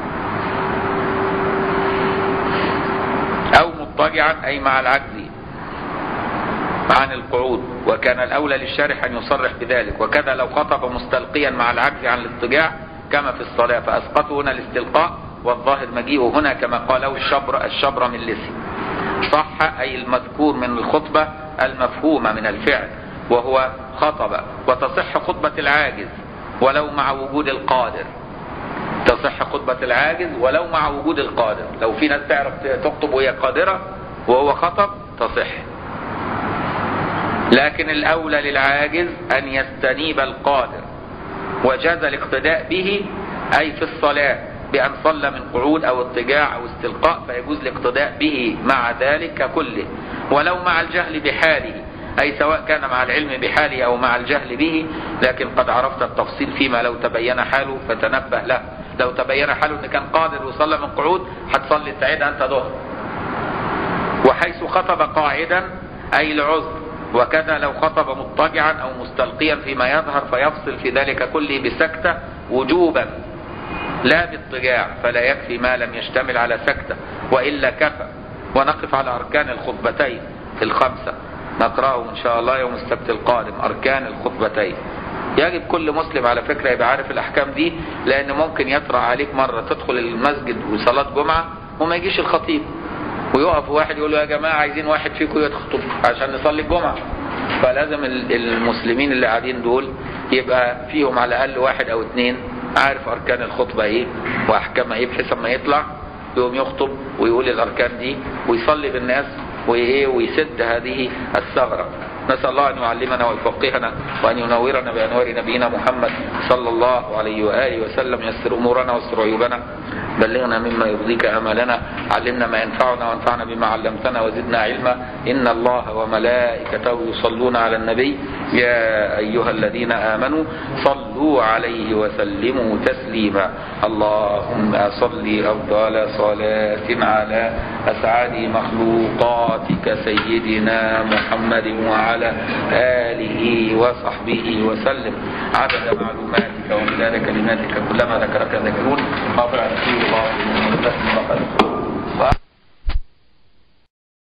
أو مضطجعا أي مع العجز عن القعود وكان الأولى للشارح أن يصرح بذلك وكذا لو خطب مستلقيا مع العجز عن الاضطجاع كما في الصلاة فأسقطوا هنا الاستلقاء والظاهر مجيئه هنا كما قاله الشبر الشبر من لسي صح أي المذكور من الخطبة المفهومة من الفعل وهو خطب وتصح خطبة العاجز ولو مع وجود القادر تصح خطبة العاجز ولو مع وجود القادر لو في ناس تعرف تخطب وهي قادرة وهو خطب تصح لكن الأولى للعاجز أن يستنيب القادر وجاز الاقتداء به أي في الصلاة بأن صلى من قعود أو اضطجاع أو استلقاء فيجوز الاقتداء به مع ذلك كله ولو مع الجهل بحاله أي سواء كان مع العلم بحاله أو مع الجهل به لكن قد عرفت التفصيل فيما لو تبين حاله فتنبه له لو تبين حاله أن كان قادر وصلى من قعود هتصلي ساعتها أنت ظهر وحيث خطب قاعدا أي العذر وكذا لو خطب مضطجعا أو مستلقيا فيما يظهر فيفصل في ذلك كله بسكتة وجوبا لا باضطجاع فلا يكفي ما لم يشتمل على سكتة وإلا كفى ونقف على أركان الخطبتين في الخمسة نقرأه إن شاء الله يوم السبت القادم أركان الخطبتين يجب كل مسلم على فكرة يبقى عارف الأحكام دي لأن ممكن يطرأ عليك مرة تدخل المسجد وصلاة جمعة وما يجيش الخطيب ويقف واحد يقول له يا جماعة عايزين واحد فيكم يخطب عشان نصلي الجمعة فلازم المسلمين اللي قاعدين دول يبقى فيهم على الأقل واحد أو اتنين عارف أركان الخطبة إيه وأحكامها إيه بحيث ما يطلع يقوم يخطب ويقول الأركان دي ويصلي بالناس وإيه ويسد هذه الثغرة نسأل الله أن يعلمنا ويفقهنا وأن ينورنا بأنوار نبينا محمد صلى الله عليه وآله وسلم يسر أمورنا واستر عيوبنا بلغنا مما يرضيك امالنا علمنا ما ينفعنا وانفعنا بما علمتنا وزدنا علما ان الله وملائكته يصلون على النبي يا ايها الذين امنوا صلوا عليه وسلموا تسليما اللهم صل افضل صلاه على اسعد مخلوقاتك سيدنا محمد وعلى اله وصحبه وسلم عدد معلوماتك ومداد كلماتك كلما ذكرك ذاكرون